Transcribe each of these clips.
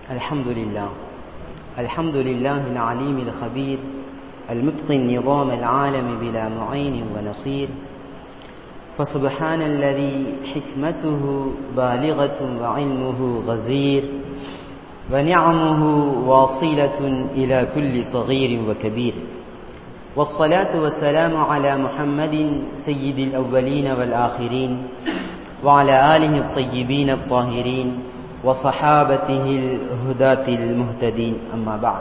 الحمد لله الحمد لله العليم الخبير المتقن نظام العالم بلا معين ونصير فسبحان الذي حكمته بالغة وعلمه غزير ونعمه واصلة إلى كل صغير وكبير والصلاة والسلام على محمد سيد الأولين والآخرين وعلى آله الطيبين الطاهرين وصحابته الهداة المهتدين أما بعد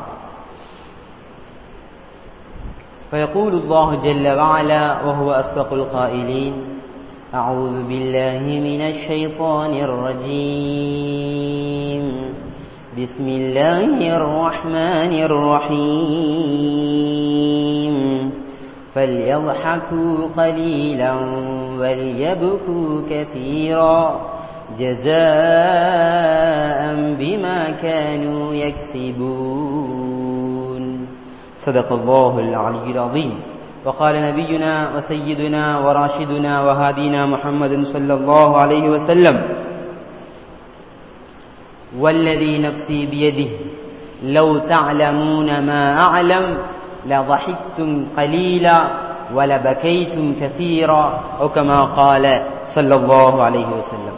فيقول الله جل وعلا وهو أصدق القائلين أعوذ بالله من الشيطان الرجيم بسم الله الرحمن الرحيم فليضحكوا قليلا وليبكوا كثيرا جزاء بما كانوا يكسبون صدق الله العلي العظيم وقال نبينا وسيدنا وراشدنا وهادينا محمد صلى الله عليه وسلم والذي نفسي بيده لو تعلمون ما أعلم لضحكتم قليلا ولبكيتم كثيرا أو كما قال صلى الله عليه وسلم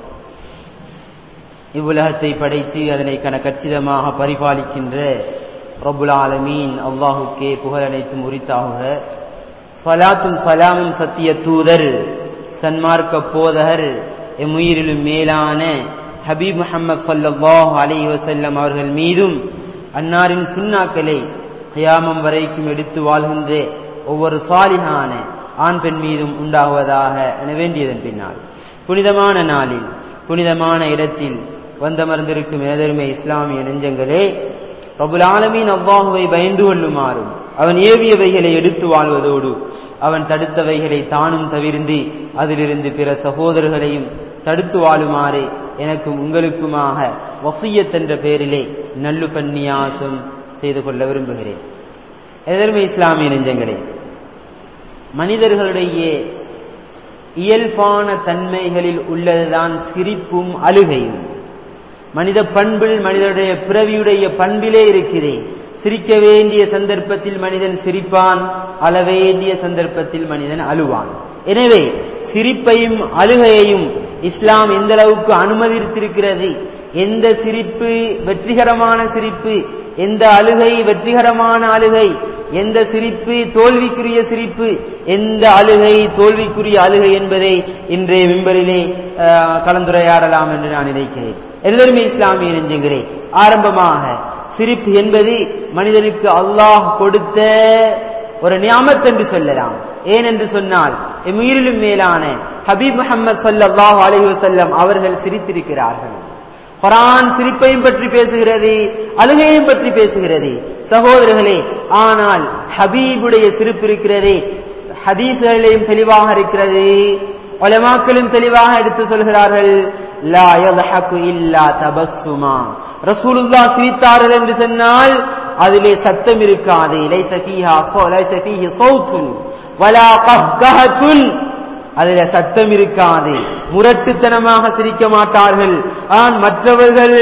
இவ்வுலகத்தை படைத்து அதனை கனக்கச்சிதமாக பரிபாலிக்கின்ற ரபுல் ஆலமீன் அல்லாஹுக்கே புகழ் அனைத்தும் உரித்தாகுக சலாத்தும் சலாமும் சத்திய தூதர் சன்மார்க்க போதகர் எம்முயிரிலும் மேலான ஹபீப் முஹம்மது சல்லாஹ் அலி வசல்லம் அவர்கள் மீதும் அன்னாரின் சுண்ணாக்களை கியாமம் வரைக்கும் எடுத்து வாழ்கின்ற ஒவ்வொரு சாலிகான ஆண் பெண் மீதும் உண்டாகுவதாக என வேண்டியதன் பின்னால் புனிதமான நாளில் புனிதமான இடத்தில் வந்தமர்ந்திருக்கும் எனதருமை இஸ்லாமிய நெஞ்சங்களே ரபுல் ஆலமீன் அவ்வாஹுவை பயந்து கொள்ளுமாறும் அவன் ஏவியவைகளை எடுத்து வாழ்வதோடு அவன் தடுத்தவைகளை தானும் தவிர்ந்து அதிலிருந்து பிற சகோதரர்களையும் தடுத்து வாழுமாறு எனக்கும் உங்களுக்குமாக வசியத் என்ற பெயரிலே நல்லு பன்னியாசம் செய்து கொள்ள விரும்புகிறேன் எதர்மை இஸ்லாமிய நெஞ்சங்களே மனிதர்களுடைய இயல்பான தன்மைகளில் உள்ளதுதான் சிரிப்பும் அழுகையும் மனித பண்பில் மனிதனுடைய பிறவியுடைய பண்பிலே இருக்கிறேன் சிரிக்க வேண்டிய சந்தர்ப்பத்தில் மனிதன் சிரிப்பான் அழ வேண்டிய சந்தர்ப்பத்தில் மனிதன் அழுவான் எனவே சிரிப்பையும் அழுகையையும் இஸ்லாம் எந்த அளவுக்கு அனுமதித்திருக்கிறது எந்த சிரிப்பு வெற்றிகரமான சிரிப்பு எந்த அழுகை வெற்றிகரமான அழுகை எந்த சிரிப்பு தோல்விக்குரிய சிரிப்பு எந்த அழுகை தோல்விக்குரிய அழுகை என்பதை இன்றைய விம்பரிலே கலந்துரையாடலாம் என்று நான் நினைக்கிறேன் எல்லாருமே இஸ்லாமிய நெஞ்சுங்களே ஆரம்பமாக சிரிப்பு என்பது மனிதனுக்கு அல்லாஹ் கொடுத்த ஒரு நியாமத் என்று சொல்லலாம் ஏன் என்று சொன்னால் உயிரிலும் மேலான ஹபீப் முகமது சல்லாஹ் அலஹி வசல்லம் அவர்கள் சிரித்திருக்கிறார்கள் குரான் சிரிப்பையும் பற்றி பேசுகிறது அழுகையும் பற்றி பேசுகிறது சகோதரர்களே ஆனால் ஹபீபுடைய சிரிப்பு இருக்கிறதே ஹதீஸ்களிலையும் தெளிவாக இருக்கிறது ஒலமாக்களும் தெளிவாக எடுத்து சொல்கிறார்கள் லா யதஹகு இல்லா தபஸ்ஸுமா ரசூலுல்லா சிரித்தார்கள் என்று சொன்னால் அதிலே சத்தம் இருக்காது லைஸ ஃபீஹா லைஸ ஃபீஹி ஸௌத்துன் வலா கஹ்கஹத்துன் அதில சத்தம் இருக்காது முரட்டுத்தனமாக சிரிக்க மாட்டார்கள் ஆன் மற்றவர்கள்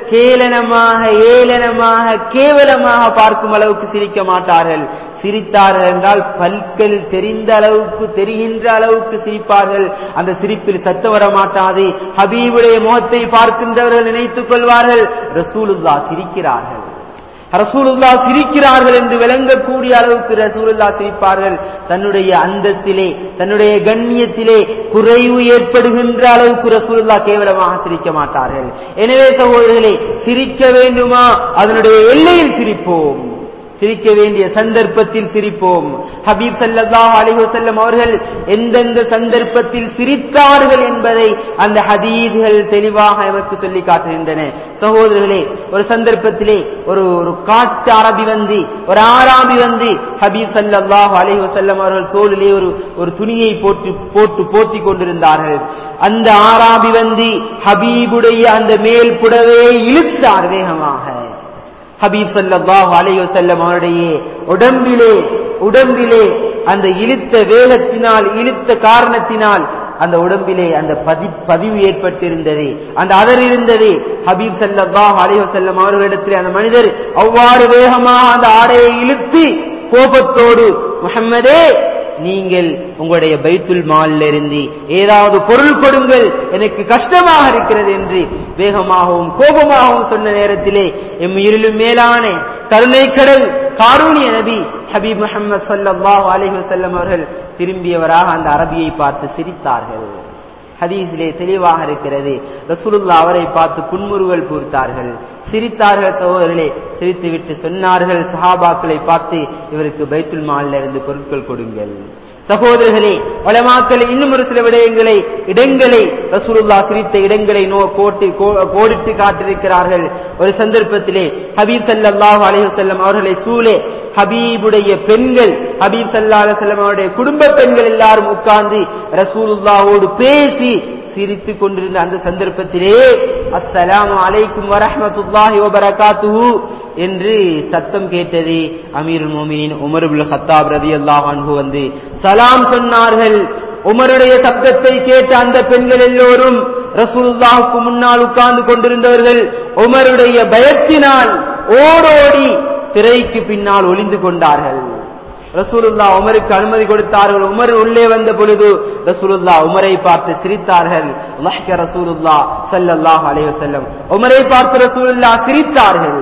கேலனமாக ஏளனமாக கேவலமாக பார்க்கும் அளவுக்கு சிரிக்க மாட்டார்கள் சிரித்தார்கள் என்றால் பல்கள் தெரிந்த அளவுக்கு தெரிகின்ற அளவுக்கு சிரிப்பார்கள் அந்த சிரிப்பில் சத்தம் வர மாட்டாது ஹபீபுடைய முகத்தை பார்க்கின்றவர்கள் நினைத்துக் கொள்வார்கள் ரசூலுல்லா சிரிக்கிறார்கள் ரசூலுல்லா சிரிக்கிறார்கள் என்று விளங்கக்கூடிய அளவுக்கு ரசூலுல்லா சிரிப்பார்கள் தன்னுடைய அந்தஸ்திலே தன்னுடைய கண்ணியத்திலே குறைவு ஏற்படுகின்ற அளவுக்கு ரசூலுல்லா கேவலமாக சிரிக்க மாட்டார்கள் எனவே சகோதரர்களே சிரிக்க வேண்டுமா அதனுடைய எல்லையில் சிரிப்போம் சிரிக்க வேண்டிய சந்தர்ப்பத்தில் சிரிப்போம் ஹபீப் சல்லாஹ் அலிஹசல்லம் அவர்கள் எந்தெந்த சந்தர்ப்பத்தில் சிரித்தார்கள் என்பதை அந்த ஹதீதுகள் தெளிவாக எமக்கு சொல்லி காட்டுகின்றன சகோதரர்களே ஒரு சந்தர்ப்பத்திலே ஒரு ஒரு காட்டு அரபி வந்து ஒரு ஆராபி வந்து ஹபீப் சல்லாஹ் அலிஹசல்லம் அவர்கள் தோளிலே ஒரு ஒரு துணியை போட்டு போட்டு போத்தி கொண்டிருந்தார்கள் அந்த ஆராபி வந்து ஹபீபுடைய அந்த மேல் புடவையை இழுத்தார் வேகமாக ஹபீப் சல்லாஹ் அலையோ செல்லம் அவருடைய உடம்பிலே உடம்பிலே அந்த இழுத்த வேகத்தினால் இழுத்த காரணத்தினால் அந்த உடம்பிலே அந்த பதி பதிவு ஏற்பட்டிருந்தது அந்த அதர் இருந்தது ஹபீப் ஸல்லல்லாஹு அலைஹி வஸல்லம் அவர்களிடத்தில் அந்த மனிதர் அவ்வாறு வேகமாக அந்த ஆடையை இழுத்து கோபத்தோடு முஹம்மதே நீங்கள் உங்களுடைய பைத்துல் மால்ல இருந்து ஏதாவது பொருள் கொடுங்கள் எனக்கு கஷ்டமாக இருக்கிறது என்று வேகமாகவும் கோபமாகவும் சொன்ன நேரத்திலே எம் இருளும் மேலான கருணை கடல் காரூணிய நபி ஹபீப் முஹம்மது ஸல்லல்லாஹு அலைஹி வஸல்லம் அவர்கள் திரும்பியவராக அந்த அரபியை பார்த்து சிரித்தார்கள் ஹதீஸிலே தெளிவாக இருக்கிறது ரசூலுல்லா அவரை பார்த்து புன்முறுவல் பூர்த்தார்கள் சிரித்தார்கள் சகோதரர்களே சிரித்துவிட்டு சொன்னார்கள் சஹாபாக்களை பார்த்து இவருக்கு பைத்துல் மால்ல இருந்து பொருட்கள் கொடுங்கள் சகோதரர்களே வளமாக்கள் இன்னும் ஒரு சில விடயங்களை இடங்களை ரசூலுல்லா சிரித்த இடங்களை நோ கோட்டி கோ- கோடிட்டு காட்டிருக்கிறார்கள் ஒரு சந்தர்ப்பத்திலே ஹபீப் ஸல்லல்லாஹு அலைஹி வஸல்லம் அவர்களை சூழே ஹபீபுடைய பெண்கள் ஹபீப் ஸல்லல்லாஹு அலைஹி வஸல்லம் அவருடைய குடும்ப பெண்கள் எல்லாரும் உட்கார்ந்து ரசூலுல்லாஹோடு பேசி சிரித்துக் கொண்டிருந்த அந்த சந்தர்ப்பத்திலே அஸ்ஸலாமு அலைக்கும் வரஹ்மத்துல்லாஹி வபரகாத்துஹு என்று சத்தம் கேட்டது அமீருல் மோமினின் உமர் இப்னு கத்தாப் ரலியல்லாஹு அன்ஹு வந்து சலாம் சொன்னார்கள் உமருடைய சப்தத்தை கேட்ட அந்த பெண்கள் எல்லோரும் ரசூலுல்லாஹுக்கு முன்னால் உட்கார்ந்து கொண்டிருந்தவர்கள் உமருடைய பயத்தினால் ஓடோடி திரைக்கு பின்னால் ஒளிந்து கொண்டார்கள் ரசூலுல்லா உமருக்கு அனுமதி கொடுத்தார்கள் உமர் உள்ளே வந்த பொழுது ரசூலுல்லா உமரை பார்த்து சிரித்தார்கள் லஹ்க ரசூலுல்லா ஸல்லல்லாஹு அலைஹி வஸல்லம் உமரை பார்த்து ரசூலுல்லா சிரித்தார்கள்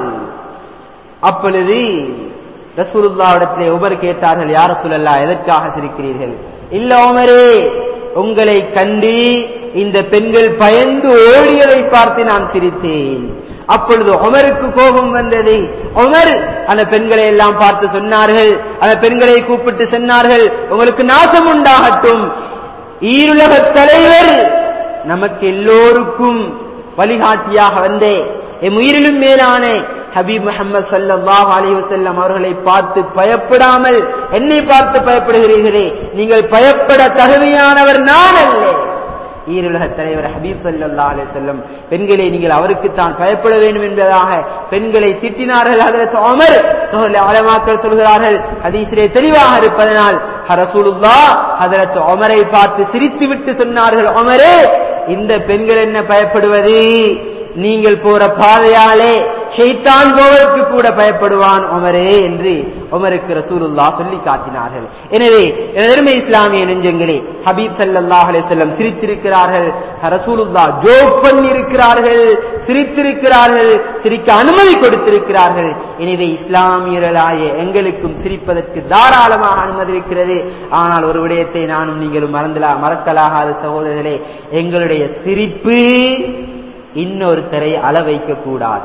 அப்பொழுது ரசூலுல்லாவிடத்திலே உமர் கேட்டார்கள் யார் ரசூலல்லா எதற்காக சிரிக்கிறீர்கள் இல்ல உமரே உங்களை கண்டு இந்த பெண்கள் பயந்து ஓடியதை பார்த்து நான் சிரித்தேன் அப்பொழுது உமருக்கு கோபம் வந்தது உமர் அந்த பெண்களை எல்லாம் பார்த்து சொன்னார்கள் அந்த பெண்களை கூப்பிட்டு சொன்னார்கள் உங்களுக்கு நாசம் உண்டாகட்டும் ஈருலக தலைவர் நமக்கு எல்லோருக்கும் வழிகாட்டியாக வந்தே எம் உயிரிலும் மேலான ஹபீப் முஹம்மது ஸல்லல்லாஹு அலைஹி வஸல்லம் அவர்களை பார்த்து பயப்படாமல் என்னை பார்த்து பயப்படுகிறீர்களே நீங்கள் பயப்பட தகுதியானவர் நான் அல்ல ஈருலக தலைவர் ஹபீப் ஸல்லல்லாஹு அலைஹி வஸல்லம் பெண்களை நீங்கள் அவருக்குத்தான் பயப்பட வேண்டும் என்பதாக பெண்களை திட்டினார்கள் ஹஜரத் உமர் சஹல அலமாக்கள் சொல்கிறார்கள் ஹதீஸிலே தெளிவாக இருப்பதனால் ரசூலுல்லாஹ் ஹஜரத் உமரை பார்த்து சிரித்துவிட்டு சொன்னார்கள் உமரே இந்த பெண்கள் என்ன பயப்படுவது நீங்கள் போற பாதையாலே ஷைத்தான் போவதற்கு கூட பயப்படுவான் உமரே என்று உமருக்கு ரசூலுல்லா சொல்லி காட்டினார்கள் எனவே எருமை இஸ்லாமிய நெஞ்சங்களே ஹபீப் ஸல்லல்லாஹு அலைஹி வஸல்லம் சிரித்திருக்கிறார்கள் ரசூலுல்லா ஜோக் பண்ணியிருக்கிறார்கள் சிரித்திருக்கிறார்கள் சிரிக்க அனுமதி கொடுத்திருக்கிறார்கள் எனவே இஸ்லாமியர்களாய எங்களுக்கும் சிரிப்பதற்கு தாராளமாக அனுமதி இருக்கிறது ஆனால் ஒரு விடயத்தை நானும் நீங்களும் மறந்தலா மறக்கலாகாத சகோதரர்களே எங்களுடைய சிரிப்பு இன்னொருத்தரை அள வைக்க கூடாது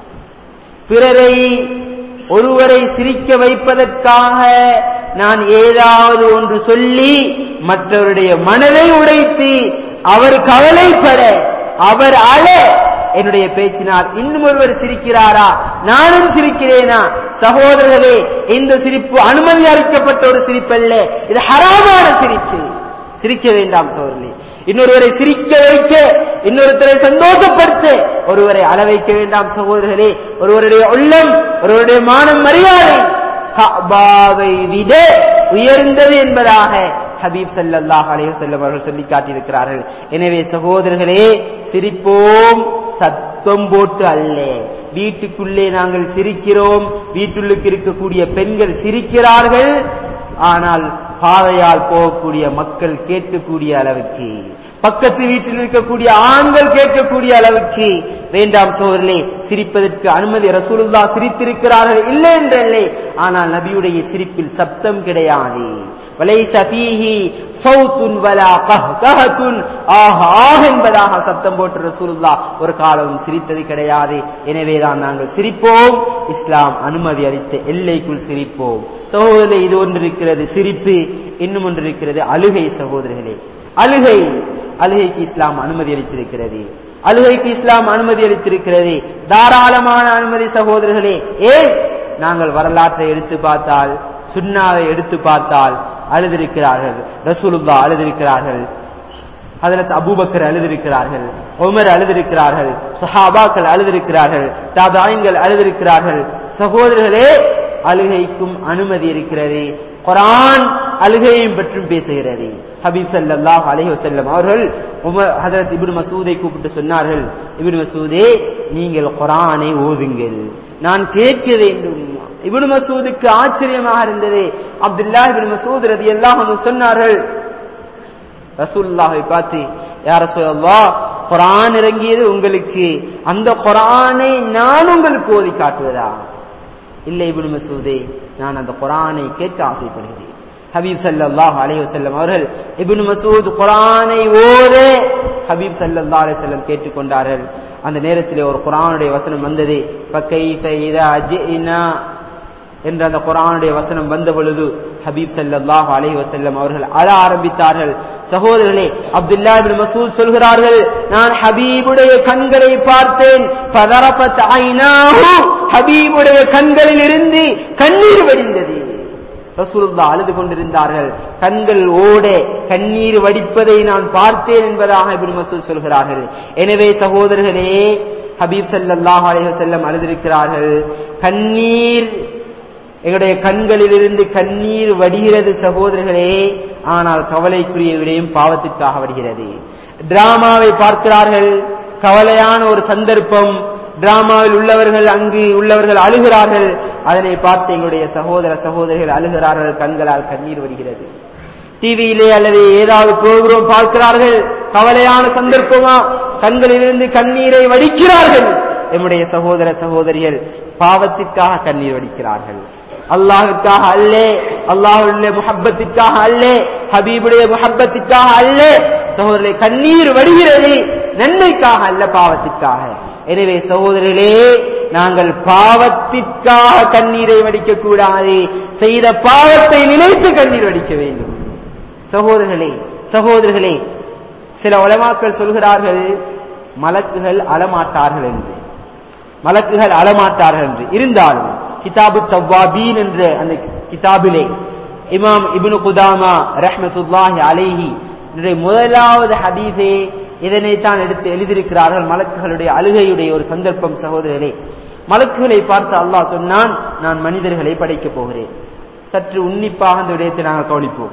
பிறரை ஒருவரை சிரிக்க வைப்பதற்காக நான் ஏதாவது ஒன்று சொல்லி மற்றவருடைய மனதை உடைத்து அவர் கவலைப்பட அவர் அழ என்னுடைய பேச்சினால் இன்னும் ஒருவர் சிரிக்கிறாரா நானும் சிரிக்கிறேனா சகோதரர்களே இந்த சிரிப்பு அனுமதி அளிக்கப்பட்ட ஒரு சிரிப்பல்ல இது ஹராமான சிரிப்பு சிரிக்க வேண்டாம் சோழர்களே இன்னொருவரை சிரிக்க வைக்க இன்னொருத்தரை சந்தோஷப்படுத்த ஒருவரை அள வைக்க வேண்டாம் சகோதரர்களே ஒருவருடைய உள்ளம் ஒருவருடைய மானம் மரியாதை கபாவை விட உயர்ந்தது என்பதாக ஹபீப் ஸல்லல்லாஹு அலைஹி வஸல்லம் அவர்கள் சொல்லி காட்டியிருக்கிறார்கள் எனவே சகோதரர்களே சிரிப்போம் சத்தம் போட்டு அல்ல வீட்டுக்குள்ளே நாங்கள் சிரிக்கிறோம் வீட்டுள்ளுக்கு இருக்கக்கூடிய பெண்கள் சிரிக்கிறார்கள் ஆனால் பாதையால் போகக்கூடிய மக்கள் கேட்கக்கூடிய அளவுக்கு பக்கத்து வீட்டில் இருக்கக்கூடிய ஆண்கள் கேட்கக்கூடிய அளவுக்கு வேண்டாம் சோதரே சிரிப்பதற்கு அனுமதி ரசூலுல்லா சிரித்திருக்கிறார்கள் இல்லை என்றல்லே ஆனால் நபியுடைய சிரிப்பில் சப்தம் கிடையாது வலைச ஃபீஹி சௌத்துன் வலா கஹ்கஹத்துன் ஆஹ் ஆஹ் என்பதாக சப்தம் போட்டு ரசூலுல்லா ஒரு காலமும் சிரித்தது கிடையாது எனவேதான் நாங்கள் சிரிப்போம் இஸ்லாம் அனுமதி அளித்த எல்லைக்குள் சிரிப்போம் சகோதரர்களே இது ஒன்று இருக்கிறது சிரிப்பு இன்னும் ஒன்று இருக்கிறது அழுகை சகோதரர்களே அழுகை அழுகைக்கு இஸ்லாம் அனுமதி அளித்திருக்கிறது அழுகைக்கு இஸ்லாம் அனுமதி அளித்திருக்கிறது தாராளமான அனுமதி சகோதரர்களே ஏன் நாங்கள் வரலாற்றை எடுத்து பார்த்தால் சுன்னாவை எடுத்து பார்த்தால் அழுதிருக்கிறார்கள் ரசூலுல்லா அழுதிருக்கிறார்கள் ஹதரத் அபூபக்கர் அழுதிருக்கிறார்கள் உமர் அழுதிருக்கிறார்கள் சஹாபாக்கள் அழுதிருக்கிறார்கள் தாதாயங்கள் அழுதிருக்கிறார்கள் சகோதரர்களே அழுகைக்கும் அனுமதி இருக்கிறது குரான் அழுகையையும் பற்றும் பேசுகிறது ஹபீப் ஸல்லல்லாஹு அலைஹி வஸல்லம் அவர்கள் உமர் ஹஜரத் இப்னு மசூதை கூப்பிட்டு சொன்னார்கள் இப்னு மசூதே நீங்கள் குர்ஆனை ஓதுங்கள் நான் கேட்க வேண்டும் இப்னு மசூதுக்கு ஆச்சரியமாக இருந்தது அப்துல்லாஹ் இப்னு மசூத் ரலியல்லாஹு அன்ஹு சொன்னார்கள் ரசூலுல்லாஹை பார்த்து யார் ரசூலுல்லாஹ் குர்ஆன் இறங்கியது உங்களுக்கு அந்த குர்ஆனை நான் உங்களுக்கு ஓதி காட்டுவதா இல்லை இப்னு மசூதே நான் அந்த குர்ஆனை கேட்க ஆசைப்படுகிறேன் ஹபீப் ஸல்லல்லாஹு அலைஹி வஸல்லம் அவர்கள் இப்னு மசூத் குர்ஆனை ஓத ஹபீப் ஸல்லல்லாஹு அலைஹி வஸல்லம் கேட்டுக்கொண்டார்கள் அந்த நேரத்திலே ஒரு குர்ஆனுடைய வசனம் வந்தது ஃபகைஃப இதா ஜினா என்ற அந்த குர்ஆனுடைய வசனம் வந்த பொழுது ஹபீப் ஸல்லல்லாஹு அலைஹி வஸல்லம் அவர்கள் அழ ஆரம்பித்தார்கள் சகோதரர்களே அப்துல்லா இப்னு மசூத் சொல்கிறார்கள் நான் ஹபீபுடைய கண்களை பார்த்தேன் ஃபதரபத் ஐனாஹு ஹபீபுடைய கண்களில் இருந்து கண்ணீர் வடிந்தது ரசூலுல்லா அழுது கொண்டிருந்தார்கள் கண்கள் ஓட கண்ணீர் வடிப்பதை நான் பார்த்தேன் என்பதாக இப்னு மசூத் சொல்கிறார்கள் எனவே சகோதரர்களே ஹபீப் ஸல்லல்லாஹு அலைஹி வஸல்லம் அழுதிருக்கிறார்கள் கண்ணீர் எங்களுடைய கண்களிலிருந்து கண்ணீர் வடிகிறது சகோதரர்களே ஆனால் கவலைக்குரிய விடையும் பாவத்திற்காக வடிகிறது டிராமாவை பார்க்கிறார்கள் கவலையான ஒரு சந்தர்ப்பம் டிராமாவில் உள்ளவர்கள் அங்கு உள்ளவர்கள் அழுகிறார்கள் அதனை பார்த்து எங்களுடைய சகோதர சகோதரிகள் அழுகிறார்கள் கண்களால் கண்ணீர் வடிகிறது டிவியிலே அல்லது ஏதாவது ப்ரோக்ராம் பார்க்கிறார்கள் கவலையான சந்தர்ப்பமா கண்களிலிருந்து கண்ணீரை வடிக்கிறார்கள் எம்முடைய சகோதர சகோதரிகள் பாவத்திற்காக கண்ணீர் வடிக்கிறார்கள் அல்லாஹுக்காக அல்லே அல்லாஹுடைய முஹப்பத்திற்காக அல்லே ஹபீபுடைய முஹப்பத்திற்காக அல்லே சகோதரர்களே கண்ணீர் வடிகிறது நன்மைக்காக அல்ல பாவத்திற்காக எனவே சகோதரர்களே நாங்கள் பாவத்திற்காக கண்ணீரை வடிக்க கூடாது செய்த பாவத்தை நினைத்து கண்ணீர் வடிக்க வேண்டும் சகோதரர்களே சகோதரர்களே சில உலமாக்கள் சொல்கிறார்கள் மலக்குகள் அழமாட்டார்கள் என்று மலக்குகள் அழமாட்டார்கள் என்று இருந்தாலும் கிதாபு தவ்வாபீன் என்ற அந்த கிதாபிலே இமாம் இப்னு குதாமா ரஹ்மத்துல்லாஹி அலைஹி என்ற முதலாவது ஹதீஸே இதனைத்தான் எடுத்து எழுதியிருக்கிறார்கள் மலக்குகளுடைய அழுகையுடைய ஒரு சந்தர்ப்பம் சகோதரர்களே மலக்குகளை பார்த்து அல்லாஹ் சொன்னான் நான் மனிதர்களை படைக்கப் போகிறேன் சற்று உன்னிப்பாக அந்த விடயத்தை நாங்கள் கவனிப்போம்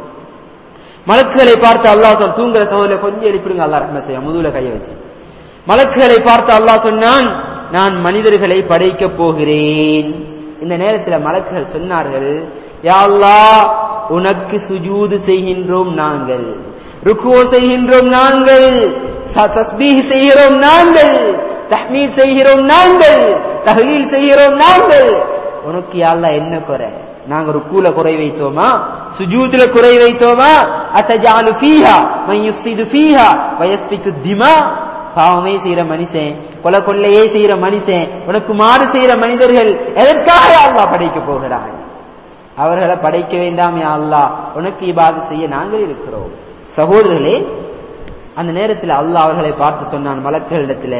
மலக்குகளை பார்த்து அல்லாஹ் சொல் தூங்குற சகோதரரை கொஞ்சம் எழுப்பிடுங்க அல்லாஹ் ரஹ்ம செய்ய முதுகுல கைய வச்சு மலக்குகளை பார்த்து அல்லாஹ் சொன்னான் நான் மனிதர்களை படைக்கப் போகிறேன் இந்த நேரத்தில் மலக்குகள் சொன்னார்கள் யா அல்லாஹ் உனக்கு சுஜூது செய்கின்றோம் நாங்கள் ருக்குவோ செய்கின்றோம் நாங்கள் தஸ்பீஹ் செய்கிறோம் நாங்கள் தஹ்மீத் செய்கிறோம் நாங்கள் தஹ்லீல் செய்கிறோம் நாங்கள் உனக்கு யாழ்லா என்ன குறை நாங்க ருக்கூல குறை வைத்தோமா சுஜூதுல குறை வைத்தோமா அத்தஜாலு ஃபீஹா மன் யுஃப்ஸிது ஃபீஹா வயஸ்பிக்கு திமா பாவமே செய்யற மனுஷன் கொலை கொள்ளையே செய்யற மனுஷன் உனக்கு மாறு செய்யற மனிதர்கள் எதற்காக அல்லாஹ் படைக்க போகிறாய் அவர்களை படைக்க வேண்டாம் யா அல்லாஹ் உனக்கு இபாது செய்ய நாங்கள் இருக்கிறோம் சகோதரர்களே அந்த நேரத்தில் அல்லாஹ் அவர்களை பார்த்து சொன்னான் மலக்களிடத்துல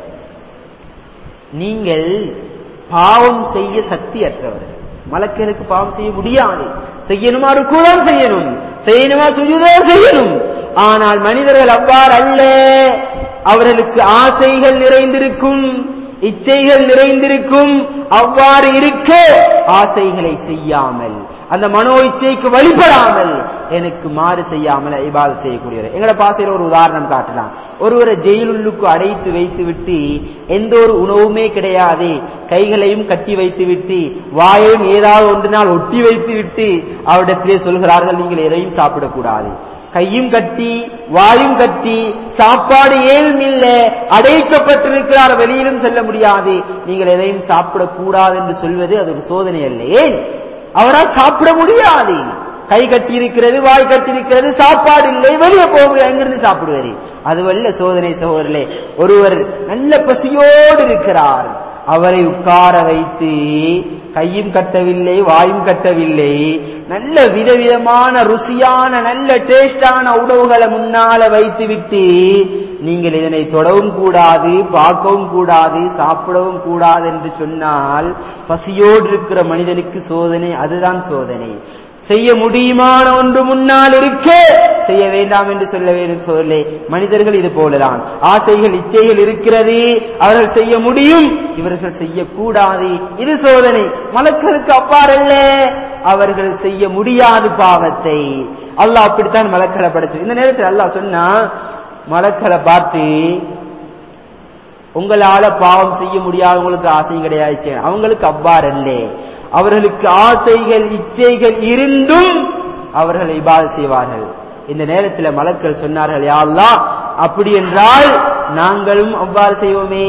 நீங்கள் பாவம் செய்ய சக்தி அற்றவர்கள் மலக்கருக்கு பாவம் செய்ய முடியாது செய்யணுமா ருக்குதான் செய்யணும் செய்யணுமா சுஜுதான் செய்யணும் ஆனால் மனிதர்கள் அவ்வாறு அல்ல அவர்களுக்கு ஆசைகள் நிறைந்திருக்கும் இச்சைகள் நிறைந்திருக்கும் அவ்வாறு இருக்க ஆசைகளை செய்யாமல் அந்த மனோ இச்சைக்கு வழிபடாமல் எனக்கு மாறு செய்யாமல் இபாத செய்யக்கூடியவர் எங்கட பாசையில ஒரு உதாரணம் காட்டலாம் ஒருவரை ஜெயிலுள்ளுக்கு அடைத்து வைத்து விட்டு எந்த ஒரு உணவுமே கிடையாது கைகளையும் கட்டி வைத்து விட்டு வாயையும் ஏதாவது ஒன்றினால் ஒட்டி வைத்து விட்டு அவரிடத்திலே சொல்கிறார்கள் நீங்கள் எதையும் சாப்பிடக்கூடாது கையும் கட்டி வாயும் கட்டி சாப்பாடு ஏதும் இல்ல அடைக்கப்பட்டிருக்கிறார் வெளியிலும் செல்ல முடியாது நீங்கள் எதையும் சாப்பிடக்கூடாது என்று சொல்வது அது ஒரு சோதனை அல்ல ஏன் அவரால் சாப்பிட முடியாது கை கட்டி இருக்கிறது வாய் கட்டி இருக்கிறது சாப்பாடு இல்லை வெளியே போக முடியாது எங்கிருந்து சாப்பிடுவது அதுவல்ல சோதனை சகோதரர்களே ஒருவர் நல்ல பசியோடு இருக்கிறார் அவரை உட்கார வைத்து கையும் கட்டவில்லை வாயும் கட்டவில்லை நல்ல விதவிதமான ருசியான நல்ல டேஸ்டான உணவுகளை முன்னால வைத்து விட்டு நீங்கள் இதனை தொடவும் கூடாது பார்க்கவும் கூடாது சாப்பிடவும் கூடாது என்று சொன்னால் பசியோடு இருக்கிற மனிதனுக்கு சோதனை அதுதான் சோதனை செய்ய முடியுமான ஒன்று முன்னால் இருக்க செய்ய வேண்டாம் என்று சொல்ல வேண்டும் சொல்லலே மனிதர்கள் இது போலதான் ஆசைகள் இச்சைகள் இருக்கிறது அவர்கள் செய்ய முடியும் இவர்கள் செய்யக்கூடாது இது சோதனை மலக்களுக்கு அவ்வாறல்ல அவர்கள் செய்ய முடியாத பாவத்தை அல்லாஹ் அப்படித்தான் மலக்களை படைச்சு இந்த நேரத்தில் அல்லாஹ் சொன்னா மலக்களை பார்த்து உங்களால பாவம் செய்ய முடியாதவங்களுக்கு ஆசையும் கிடையாது அவங்களுக்கு அவ்வாறு அல்ல அவர்களுக்கு ஆசைகள் இச்சைகள் இருந்தும் அவர்கள் இபாத செய்வார்கள் இந்த நேரத்தில் மலக்கள் சொன்னார்கள் யாழ்லா அப்படி என்றால் நாங்களும் அவ்வாறு செய்வோமே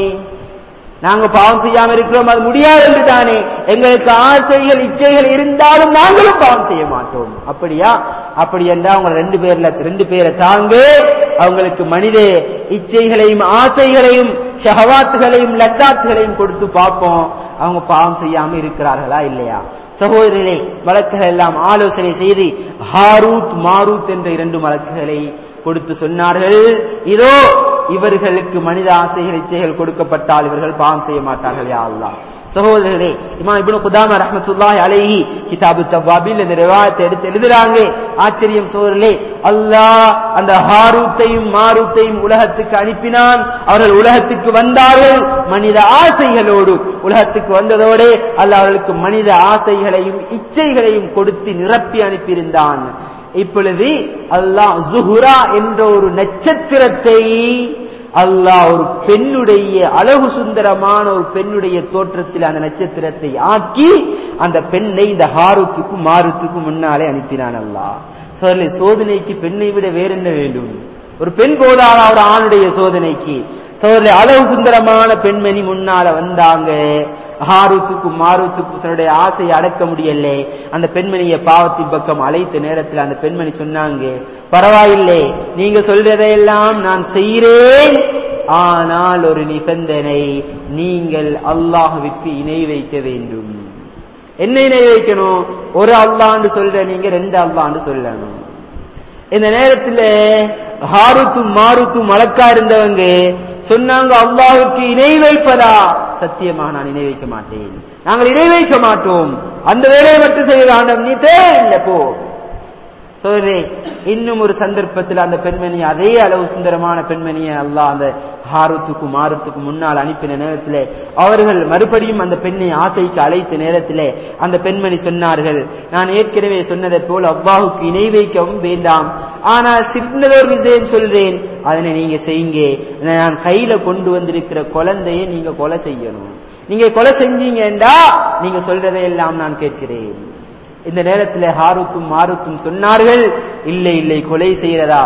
நாங்க பாவம் செய்யாம இருக்கிறோம் அது முடியாது என்று தானே எங்களுக்கு ஆசைகள் இச்சைகள் இருந்தாலும் நாங்களும் பாவம் செய்ய மாட்டோம் அப்படியா அப்படி என்றால் அவங்க ரெண்டு பேர்ல ரெண்டு பேரை தாங்க அவங்களுக்கு மனித இச்சைகளையும் ஆசைகளையும் ஷஹவாத்துகளையும் லத்தாத்துகளையும் கொடுத்து பார்ப்போம் அவங்க பாவம் செய்யாம இருக்கிறார்களா இல்லையா சகோதரர்களே வழக்குகள் எல்லாம் ஆலோசனை செய்து ஹாரூத் மாரூத் என்ற இரண்டு வழக்குகளை கொடுத்து சொன்னார்கள் இதோ இவர்களுக்கு மனித ஆசைகள் இச்சைகள் கொடுக்கப்பட்டால் இவர்கள் பாவம் செய்ய மாட்டார்கள் யா அல்லாஹ் சகோதரர்களே இமாம் இப்னு குதாமா ரஹ்மத்துல்லாஹி அலைஹி கிதாபு தவ்வாபில் இந்த ரிவாயத்தை எடுத்து எழுதுறாங்க ஆச்சரியம் சகோதரர்களே அல்லாஹ் அந்த ஹாரூத்தையும் மாரூத்தையும் உலகத்துக்கு அனுப்பினான் அவர்கள் உலகத்துக்கு வந்தார்கள் மனித ஆசைகளோடு உலகத்துக்கு வந்ததோடு அல்லாஹ் அவர்களுக்கு மனித ஆசைகளையும் இச்சைகளையும் கொடுத்து நிரப்பி அனுப்பியிருந்தான் இப்பொழுது அல்லாஹ் ஜுஹுரா என்ற ஒரு நட்சத்திரத்தை அல்லாஹ் ஒரு பெண்ணுடைய அழகு சுந்தரமான ஒரு பெண்ணுடைய தோற்றத்தில் அந்த நட்சத்திரத்தை ஆக்கி அந்த பெண்ணை இந்த ஹாருத்துக்கும் மாருத்துக்கும் முன்னாலே அனுப்பினான் அல்லாஹ் சொல்லி சோதனைக்கு பெண்ணை விட வேற என்ன வேண்டும் ஒரு பெண் போதாதா ஒரு ஆணுடைய சோதனைக்கு சோதனை அழகு சுந்தரமான பெண்மணி முன்னால வந்தாங்க ஹாரூத்துக்கும் மாரூத்துக்கும் தன்னுடைய ஆசையை அடக்க முடியல அந்த பெண்மணியை பாவத்தின் பக்கம் அழைத்த நேரத்தில் அந்த பெண்மணி சொன்னாங்க பரவாயில்லை நீங்க சொல்றதையெல்லாம் நான் செய்கிறேன் ஆனால் ஒரு நிபந்தனை நீங்கள் அல்லாஹுவிற்கு இணை வைக்க வேண்டும் என்ன இணை வைக்கணும் ஒரு அல்லாண்டு சொல்ற நீங்க ரெண்டு அல்லாண்டு சொல்லணும் இந்த நேரத்தில் ஹாருத்தும் மாருத்தும் மலக்கா இருந்தவங்க சொன்னாங்க அல்லாஹுக்கு இணை வைப்பதா சத்தியமா நான் இணை வைக்க மாட்டேன் நாங்கள் இணை வைக்க மாட்டோம் அந்த வேலையை மட்டும் செய்ய வேண்டாம் நீ தேவையில்லை போ சோதரே இன்னும் ஒரு சந்தர்ப்பத்தில் அந்த பெண்மணி அதே அளவு சுந்தரமான பெண்மணியை அல்லாஹ் அந்த ஹாரத்துக்கும் மாரத்துக்கும் முன்னால் அனுப்பின நேரத்தில் அவர்கள் மறுபடியும் அந்த பெண்ணை ஆசைக்கு அழைத்த நேரத்தில் அந்த பெண்மணி சொன்னார்கள் நான் ஏற்கனவே சொன்னதை போல் அவ்வாவுக்கு இணை வைக்கவும் வேண்டாம் ஆனால் சின்னதொரு விஷயம் சொல்றேன் அதனை நீங்க செய்யுங்க நான் கையில கொண்டு வந்திருக்கிற குழந்தையை நீங்க கொலை செய்யணும் நீங்க கொலை செஞ்சீங்கடா நீங்க சொல்றதையெல்லாம் நான் கேட்கிறேன் இந்த நேரத்தில் ஹாருத்தும் மாருத்தும் சொன்னார்கள் இல்லை இல்லை கொலை செய்யறதா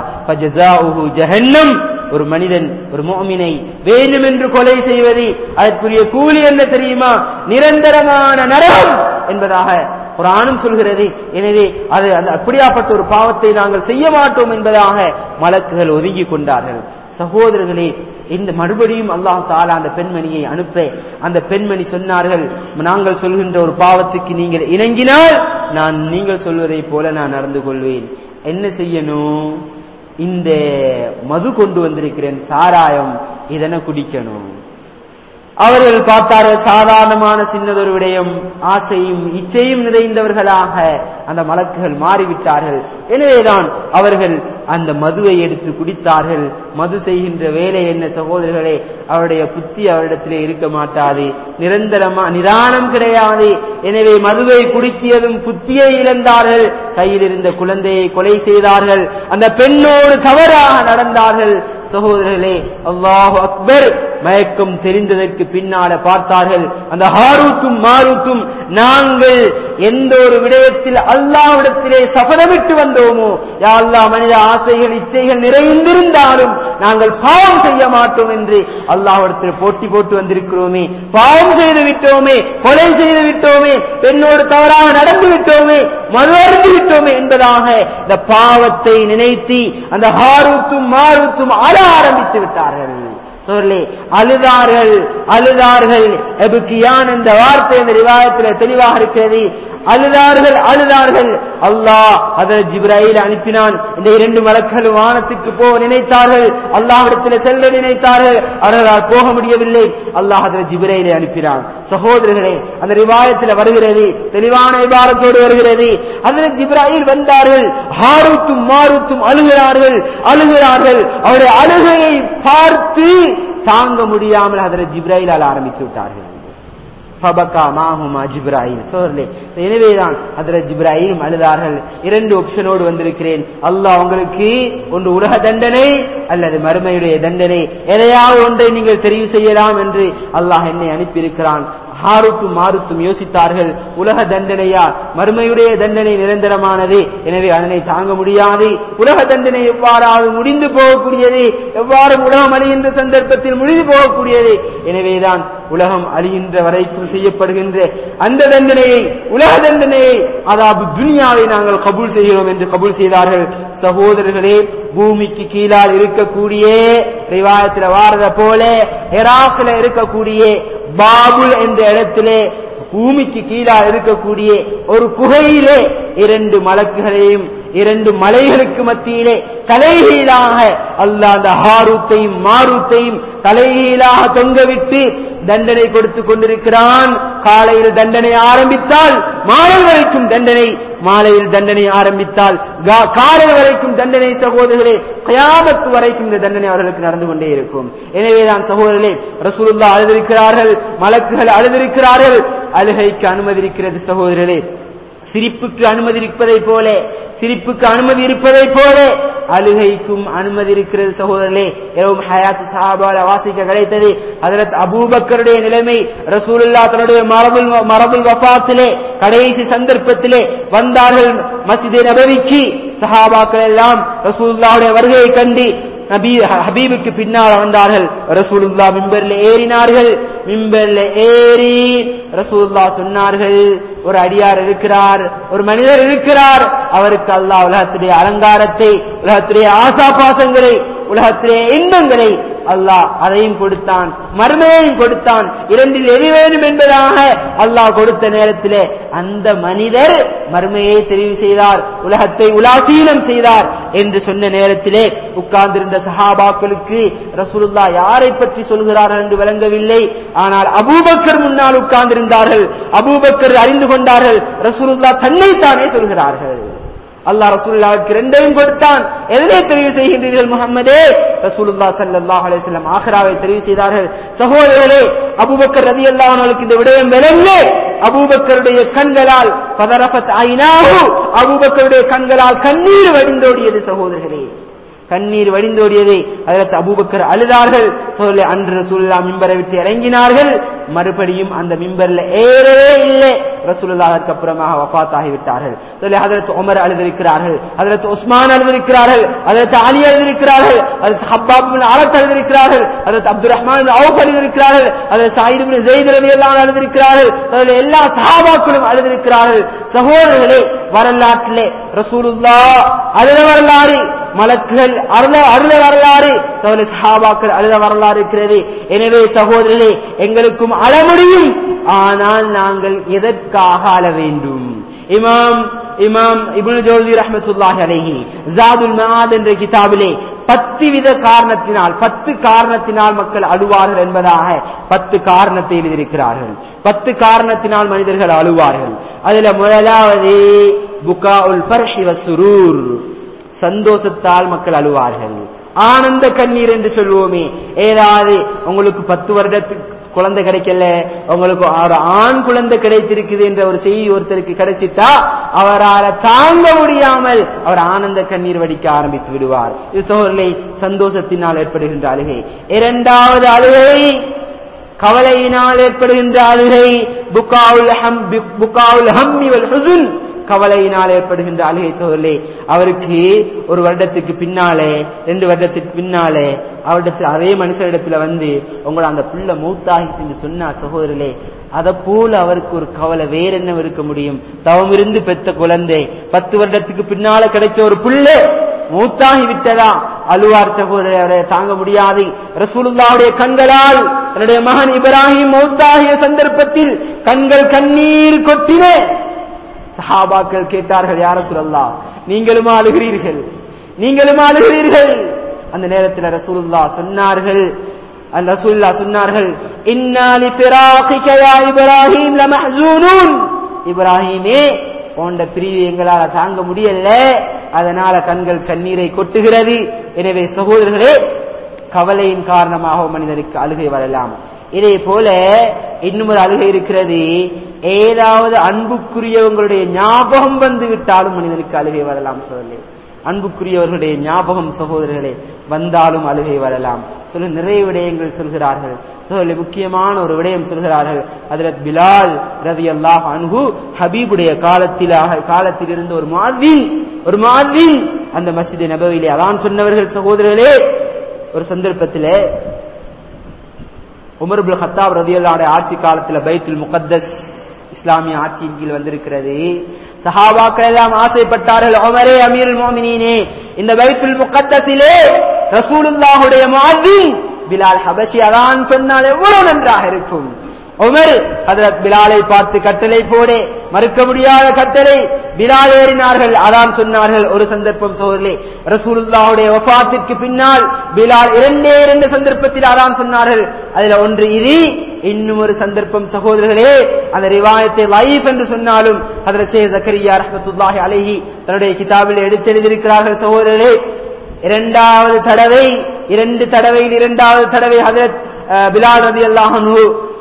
ஜஹன்னம் ஒரு மனிதன் ஒரு மோமினை வேண்டும் என்று கொலை செய்வது அதற்குரிய கூலி என்ன தெரியுமா நிரந்தரமான நரகம் என்பதாக குரானும் சொல்கிறது எனவே அது அந்த அப்படியாப்பட்ட ஒரு பாவத்தை நாங்கள் செய்ய மாட்டோம் என்பதாக மலக்குகள் ஒதுங்கி கொண்டார்கள் சகோதரர்களே இந்த மறுபடியும் அல்லாஹ் தாலா அந்த பெண்மணியை அனுப்ப அந்த பெண்மணி சொன்னார்கள் நாங்கள் சொல்கின்ற ஒரு பாவத்துக்கு நீங்கள் இணங்கினால் நான் நீங்கள் சொல்வதை போல நான் நடந்து கொள்வேன் என்ன செய்யணும் இந்த மது கொண்டு வந்திருக்கிறேன் சாராயம் இதனை குடிக்கணும் அவர்கள் பார்த்தார்கள் சாதாரணமான சின்னதொரு விடயம் ஆசையும் இச்சையும் நிறைந்தவர்களாக அந்த மலக்குகள் மாறிவிட்டார்கள் எனவேதான் அவர்கள் அந்த மதுவை எடுத்து குடித்தார்கள் மது செய்கின்ற வேலை என்ன சகோதரர்களே அவருடைய புத்தி அவரிடத்திலே இருக்க மாட்டாது நிரந்தரமா நிதானம் கிடையாது எனவே மதுவை குடித்தியதும் புத்தியை இழந்தார்கள் கையில் இருந்த குழந்தையை கொலை செய்தார்கள் அந்த பெண்ணோடு தவறாக நடந்தார்கள் சகோதரர்களே அல்லாஹு அக்பர் மயக்கம் தெரிந்ததற்கு பின்னால பார்த்தார்கள் அந்த ஹாரூத்தும் மாரூத்தும் நாங்கள் எந்த ஒரு விடயத்தில் அல்லாவிடத்திலே சபதமிட்டு வந்தோமோ யா அல்லா மனித ஆசைகள் இச்சைகள் நிறைந்திருந்தாலும் நாங்கள் பாவம் செய்ய மாட்டோம் என்று அல்லாஹிடத்தில் போட்டி போட்டு வந்திருக்கிறோமே பாவம் செய்து விட்டோமே கொலை செய்து விட்டோமே என்னோடு தவறாக நடந்து விட்டோமே மது அருந்து விட்டோமே என்பதாக இந்த பாவத்தை நினைத்து அந்த ஹாரூத்தும் மாரூத்தும் அழ ஆரம்பித்து விட்டார்கள் சொல்லி அழுதார்கள் அழுதார்கள் எபுக்கியான் என்ற வார்த்தை இந்த ரிவாயத்தில் தெளிவாக இருக்கிறது அழுதார்கள் அழுதார்கள் அல்லாஹ் அதை ஜிப்ராயில் அனுப்பினான் இந்த இரண்டு மலக்களும் வானத்துக்கு போக நினைத்தார்கள் அல்லாஹிடத்தில் செல்ல நினைத்தார்கள் அவர்களால் போக முடியவில்லை அல்லாஹ் அதில் ஜிப்ராயிலை அனுப்பினான் சகோதரர்களே அந்த ரிவாயத்தில் வருகிறது தெளிவான விவாதத்தோடு வருகிறது அதில் ஜிப்ராயில் வந்தார்கள் ஹாரூத்தும் மாரூத்தும் அழுகிறார்கள் அழுகிறார்கள் அவருடைய அழுகையை பார்த்து தாங்க முடியாமல் அதில் ஜிப்ராயிலால் ஆரம்பித்து விட்டார்கள் ஃபபகா மாஹுமா ஜிப்ராஹிம் சோதரே எனவேதான் அதில் ஜிப்ராஹிம் அழுதார்கள் இரண்டு ஆப்ஷனோடு வந்திருக்கிறேன் அல்லாஹ் உங்களுக்கு ஒன்று உலக தண்டனை அல்லது மறுமையுடைய தண்டனை எதையாவது ஒன்றை நீங்கள் தெரிவு செய்யலாம் என்று அல்லாஹ் என்னை அனுப்பியிருக்கிறான் ஹாருத்தும் மாருத்தும் யோசித்தார்கள் உலக தண்டனையா மறுமையுடைய தண்டனை நிரந்தரமானது எனவே அதனை தாங்க முடியாது உலக தண்டனை எவ்வாறாவது முடிந்து போகக்கூடியது எவ்வாறு உலகம் அழிகின்ற சந்தர்ப்பத்தில் முடிந்து போகக்கூடியது எனவேதான் உலகம் அழிகின்ற வரைக்கும் செய்யப்படுகின்ற அந்த தண்டனையை உலக தண்டனையை அதாவது துனியாவை நாங்கள் கபூல் செய்கிறோம் என்று கபூல் செய்தார்கள் சகோதரர்களே பூமிக்கு கீழால் இருக்கக்கூடிய ரிவாயத்தில் வாரத போல ஹெராக்கில் இருக்கக்கூடிய பாபுல் என்ற இடத்திலே பூமிக்கு கீழால் இருக்கக்கூடிய ஒரு குகையிலே இரண்டு மலக்குகளையும் இரண்டு மலைகளுக்கு மத்தியிலே தலைகீழாக அல்லாஹ் அந்த ஹாரூத்தையும் மாரூத்தையும் தலைகீழாக தொங்கவிட்டு தண்டனை கொடுத்து கொண்டிருக்கிறான் காலையில் தண்டனை ஆரம்பித்தால் மாலை வரைக்கும் தண்டனை மாலையில் தண்டனை ஆரம்பித்தால் காலை வரைக்கும் தண்டனை சகோதரர்களே கயாமத்து வரைக்கும் இந்த தண்டனை அவர்களுக்கு நடந்து கொண்டே இருக்கும் எனவேதான் சகோதரர்களே ரசூலுல்லா அழுதிருக்கிறார்கள் மலக்குகள் அழுதிருக்கிறார்கள் அழுகைக்கு அனுமதி இருக்கிறது சகோதரர்களே சிரிப்புக்கு அனுமதி இருப்பதை போல சிரிப்புக்கு அனுமதி இருப்பதை போல அழுகைக்கும் அனுமதி இருக்கிறது சகோதரர்களே இரவும் ஹயாத்து சஹாபால வாசிக்க கிடைத்தது ஹதரத் அபூபக்கருடைய நிலைமை ரசூலுல்லா தன்னுடைய மரபுல் மரபுல் வஃபாத்திலே கடைசி சந்தர்ப்பத்திலே வந்தார்கள் மசிதே நபவிக்கு சஹாபாக்கள் எல்லாம் ரசூலுல்லாவுடைய வருகையை கண்டு நபி ஹபீபுக்கு பின்னால் வந்தார்கள் ரசூலுல்லா மிம்பர்ல ஏறினார்கள் மிம்பர்ல ஏறி ரசூலுல்லா சொன்னார்கள் ஒரு அடியார் இருக்கிறார் ஒரு மனிதர் இருக்கிறார் அவருக்கு அல்லாஹ் உலகத்துடைய அலங்காரத்தை உலகத்துடைய ஆசா பாசங்களை உலகத்திலே இன்பங்களை அல்லாஹ் அதையும் கொடுத்தான் மறுமையையும் கொடுத்தான் இரண்டில் எது வேண்டும் என்பதாக அல்லாஹ் கொடுத்த நேரத்திலே அந்த மனிதர் மறுமையை தெரிவு செய்தார் உலகத்தை உலாசீனம் செய்தார் என்று சொன்ன நேரத்திலே உட்கார்ந்திருந்த சஹாபாக்களுக்கு ரசூலுல்லா யாரை பற்றி சொல்கிறார்கள் என்று விளங்கவில்லை ஆனால் அபூபக்கர் முன்னால் உட்கார்ந்திருந்தார்கள் அபூபக்கர் அறிந்து கொண்டார்கள் ரசூலுல்லா தன்னைத்தானே சொல்கிறார்கள் அல்லாஹ் ரசூலுல்லாவுக்கு ரெண்டையும் கொடுத்தான் எதனை தெரிவு செய்கின்றீர்கள் முகம்மதே ரசூலுல்லா சல்லாஹ் அலிஸ்லாம் ஆஹ்ராவை தெரிவு செய்தார்கள் சகோதரர்களே அபூபக்கர் ரதி அல்லாஹர்களுக்கு இந்த விடயம் விளங்கு அபூபக்கருடைய கண்களால் பதரபத் ஐநாஹு அபூபக்கருடைய கண்களால் கண்ணீர் வடிந்தோடியது சகோதரர்களே கண்ணீர் வடிந்தோடியதை அதற்கு அபூபக்கர் அழுதார்கள் சொல்லி அன்று ரசூல்லா மிம்பரை விட்டு இறங்கினார்கள் மறுபடியும் அந்த மிம்பர்ல ஏறவே இல்லை ரசூலுல்லா அதற்கு அப்புறமாக வஃத் ஆகிவிட்டார்கள் சொல்லி அதற்கு உமர் அழுதிருக்கிறார்கள் அதற்கு உஸ்மான் அழுதிருக்கிறார்கள் அதற்கு அலி அழுதிருக்கிறார்கள் அதற்கு ஹப்பாப் ஆலத் அழுதிருக்கிறார்கள் அதற்கு அப்துல் ரஹ்மான் அவுப் அழுதிருக்கிறார்கள் அதற்கு சாயிது ஜெயித் ரவி எல்லாம் அழுதிருக்கிறார்கள் அதில் எல்லா சஹாபாக்களும் அழுதிருக்கிறார்கள் சகோதரர்களே வரலாற்றிலே ரசூலுல்லா அழுத வரலாறு மலக்குகள் அருள அருள வரலாறு சகோதரி சஹாபாக்கள் அழுத வரலாறு இருக்கிறது எனவே சகோதரர்களே எங்களுக்கும் அழ முடியும் ஆனால் நாங்கள் எதற்காக அழ வேண்டும் இமாம் இமாம் இபுல் ஜோதி ரஹமத்துல்லாஹி அலைஹி ஜாதுல் மஆத் என்ற கிதாபிலே பத்து வித காரணத்தினால் பத்து காரணத்தினால் மக்கள் அழுவார்கள் என்பதாக பத்து காரணத்தை எழுதியிருக்கிறார்கள் பத்து காரணத்தினால் மனிதர்கள் அழுவார்கள் அதுல முதலாவது புகா உல் ஃபர்ஹி வசுரூர் சந்தோஷத்தால் மக்கள் அழுவார்கள் ஆனந்த கண்ணீர் என்று சொல்லுவோமே ஏதாவது உங்களுக்கு பத்து வருடத்துக்கு குழந்தை கிடைக்கல உங்களுக்கு ஒரு ஆண் குழந்தை கிடைத்திருக்குது என்ற ஒரு செய்தி ஒருத்தருக்கு கிடைச்சிட்டா அவரால் தாங்க முடியாமல் அவர் ஆனந்த கண்ணீர் வடிக்க ஆரம்பித்து விடுவார் இது சோழர்களை சந்தோஷத்தினால் ஏற்படுகின்ற அழுகை இரண்டாவது அழுகை கவலையினால் ஏற்படுகின்ற அழுகை புக்காவுல் ஹம் புக்காவுல் ஹம்மி வல் ஹுசுன் கவலையினால் ஏற்படுகின்ற அழுகை சோழர்களே அவருக்கு ஒரு வருடத்துக்கு பின்னாலே ரெண்டு வருடத்துக்கு பின்னாலே அவரிடத்தில் அதே மனுஷரிடத்துல வந்து உங்களை அந்த புள்ள மூத்தாகிட்டு என்று சொன்னா சகோதரர்களே அதை போல அவருக்கு ஒரு கவலை வேற என்ன இருக்க முடியும் தவம் இருந்து பெத்த குழந்தை பத்து வருடத்துக்கு பின்னால கிடைச்ச ஒரு புள்ள மூத்தாகி விட்டதா அழுவார் சகோதரர் அவரை தாங்க முடியாது ரசூலுல்லாவுடைய கண்களால் தன்னுடைய மகன் இப்ராஹிம் மௌத்தாகிய சந்தர்ப்பத்தில் கண்கள் கண்ணீர் கொட்டின சஹாபாக்கள் கேட்டார்கள் யார சொல்லல்லா நீங்களும் அழுகிறீர்கள் நீங்களும் அழுகிறீர்கள் அந்த நேரத்தில் ரசூலுல்லா சொன்னார்கள் அந்த ரசூலுல்லா சொன்னார்கள் இன்னா லிஃபிராகிக யா இப்ராஹிம் லமஹ்சூனூன் இப்ராஹிமே போன்ற பிரிவு எங்களால தாங்க முடியல அதனால கண்கள் கண்ணீரை கொட்டுகிறது எனவே சகோதரர்களே கவலையின் காரணமாக மனிதனுக்கு அழுகை வரலாம் இதே போல இன்னும் ஒரு அழுகை இருக்கிறது ஏதாவது அன்புக்குரியவங்களுடைய ஞாபகம் வந்து விட்டாலும் மனிதனுக்கு அழுகை வரலாம் சொல்லி அன்புக்குரியவர்களுடைய ஞாபகம் சகோதரர்களே வந்தாலும் அழுகை வரலாம் சொல்ல நிறைய விடயங்கள் சொல்கிறார்கள் சோழ முக்கியமான ஒரு விடயம் சொல்கிறார்கள் அதில் பிலால் ரதி அல்லாஹ் அன்ஹு ஹபீபுடைய காலத்திலாக காலத்தில் இருந்த ஒரு மாதின் ஒரு மாதின் அந்த மஸ்ஜித் நபவிலே அதான் சொன்னவர்கள் சகோதரர்களே ஒரு சந்தர்ப்பத்திலே உமர்புல் ஹத்தாப் ரதியல்லாடைய ஆட்சி காலத்துல பைத்துல் முகத்தஸ் இஸ்லாமிய ஆட்சியின் கீழ் வந்திருக்கிறது சஹாபாக்கள் எல்லாம் ஆசைப்பட்டார்கள் உமரே அமீருல் மோமினே இந்த பைத்துல் முகத்தஸிலே ரசூலுல்லாஹுடைய மாதின் பிலால் ஹபஷி அதான் சொன்னால் எவ்வளவு நன்றாக இருக்கும் உமர் ஹதரத் பிலாலை பார்த்து கட்டளை போடே மறுக்க முடியாத கட்டளை பிலால் ஏறினார்கள் அதான் சொன்னார்கள் ஒரு சந்தர்ப்பம் சோதரிலே ரசூலுல்லாவுடைய வஃபாத்திற்கு பின்னால் பிலால் இரண்டே இரண்டு சந்தர்ப்பத்தில் அதான் சொன்னார்கள் அதுல ஒன்று இது இன்னும் ஒரு சந்தர்ப்பம் சகோதரர்களே அந்த ரிவாயத்தை லைஃப் என்று சொன்னாலும் அதில் சே ஜக்கரியா ரஹமத்துல்லாஹி அலைஹி தன்னுடைய கிதாபில் எடுத்தெழுதியிருக்கிறார்கள் சகோதரர்களே இரண்டாவது தடவை இரண்டு தடவையில் இரண்டாவது தடவை ஹதரத் பிலால் ரதி அல்லாஹனு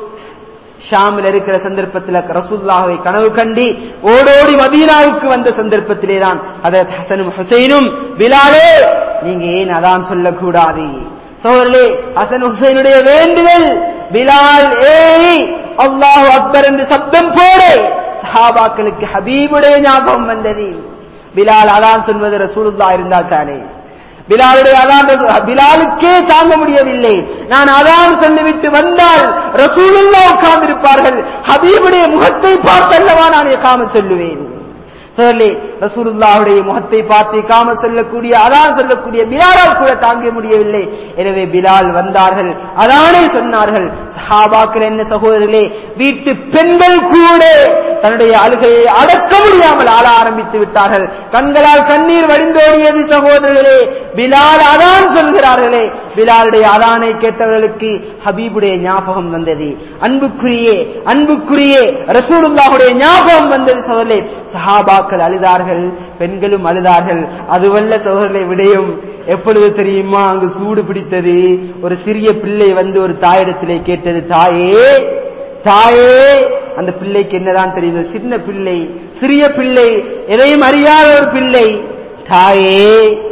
ஷாமில் இருக்கிற சந்தர்ப்பத்தில் ரசூல்லாவை கனவு கண்டி ஓடோடி மதீனாவுக்கு வந்த சந்தர்ப்பத்திலே தான் ஹதரத் ஹசனும் ஹுசைனும் பிலாலே நீங்க ஏன் அதான் சொல்லக்கூடாது சோழர்களே ஹசன் ஹுசைனுடைய வேண்டுதல் பிலால் ஏறி அல்லாஹு அக்பர் என்று சப்தம் போடு சஹாபாக்களுக்கு ஹபீபுடைய ஞாபகம் வந்தது பிலால் அதான் சொல்வது ரசூலுல்லா இருந்தால் தானே பிலாலுடைய அதான் பிலாலுக்கே தாங்க முடியவில்லை நான் அதான் சொல்லிவிட்டு வந்தால் ரசூலுல்லா உட்கார்ந்திருப்பார்கள் ஹபீபுடைய முகத்தை பார்த்தல்லவா நான் காம சொல்லுவேன் சொல்லி ரசூலுல்லாவுடைய முகத்தை பார்த்து காம சொல்லக்கூடிய அதான் சொல்லக்கூடிய பிலாலால் கூட தாங்க முடியவில்லை எனவே பிலால் வந்தார்கள் அதானே சொன்னார்கள் சஹாபாக்கள் என்ன சகோதரர்களே வீட்டு பெண்கள் கூட தன்னுடைய அழுகையை அடக்க முடியாமல் ஆள ஆரம்பித்து விட்டார்கள் கண்களால் கண்ணீர் வடிந்தோடியது சகோதரர்களே பிலால் அதான் சொல்கிறார்களே பிலாலுடைய அதானை கேட்டவர்களுக்கு ஹபீபுடைய ஞாபகம் வந்தது அன்புக்குரியே அன்புக்குரியே ரசூலுல்லாஹுடைய ஞாபகம் வந்தது சோழர்களே சஹாபாக்கள் அழுதார்கள் பெண்களும் அழுதார்கள் அதுவல்ல சோழர்களை விடையும் எப்பொழுது தெரியுமா அங்கு சூடு பிடித்தது ஒரு சிறிய பிள்ளை வந்து ஒரு தாயிடத்திலே கேட்டது தாயே தாயே அந்த பிள்ளைக்கு என்னதான் தெரியும் சின்ன பிள்ளை சிறிய பிள்ளை எதையும் அறியாத ஒரு பிள்ளை தாயே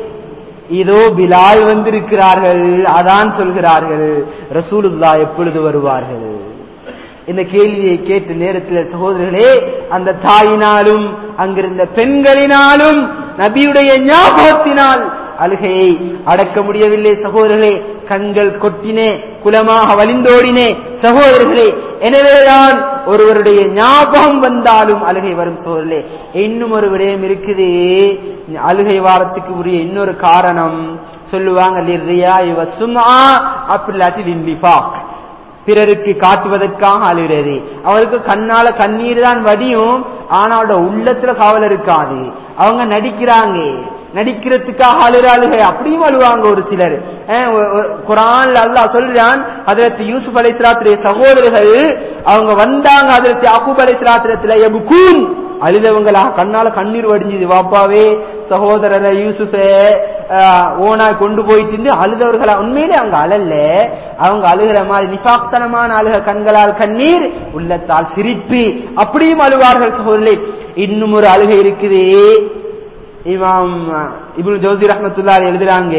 இதோ பிலால் வந்திருக்கிறார்கள் அதான் சொல்கிறார்கள் ரசூலுல்லா எப்பொழுது வருவார்கள் இந்த கேள்வியை கேட்ட நேரத்தில் சகோதரர்களே அந்த தாயினாலும் அங்கிருந்த பெண்களினாலும் நபியுடைய ஞாபகத்தினால் அழுகையை அடக்க முடியவில்லை சகோதரர்களே கண்கள் கொட்டினே குலமாக வலிந்தோடினே சகோதரர்களே எனவேதான் ஒருவருடைய ஞாபகம் வந்தாலும் அழுகை வரும் சோழர்களே இன்னும் ஒரு விடயம் இருக்குது அழுகை வாரத்துக்கு உரிய இன்னொரு காரணம் சொல்லுவாங்க லிர்ரியா இவ சும்மா அப்படி பிறருக்கு காட்டுவதற்காக அழுகிறது அவருக்கு கண்ணால கண்ணீர் தான் வடியும் ஆனா அவரோட உள்ளத்துல கவலை இருக்காது அவங்க நடிக்கிறாங்க நடிக்கிறதுக்காக அழுற அழுகை அப்படியும் அழுவாங்க ஒரு சிலர் குரான்ல அல்லாஹ் சொல்றான் அதற்கு யூசுப் அலை சிராத்துடைய சகோதரர்கள் அவங்க வந்தாங்க அதற்கு அகூப் அலை சிராத்திரத்துல எபுகூன் அழுதவங்களாக கண்ணால கண்ணீர் வடிஞ்சது வாப்பாவே சகோதரரை யூசுஃபே ஓனா கொண்டு போயிட்டு அழுதவர்களா உண்மையிலே அவங்க அழல்ல அவங்க அழுகிற மாதிரி நிசாக்தனமான அழுக கண்களால் கண்ணீர் உள்ளத்தால் சிரிப்பு அப்படியும் அழுவார்கள் சகோதரர்களே இன்னும் ஒரு அழுகை இருக்குது இமாம் இப்னு ஜோசி ரஹமத்துல்லா எழுதுறாங்க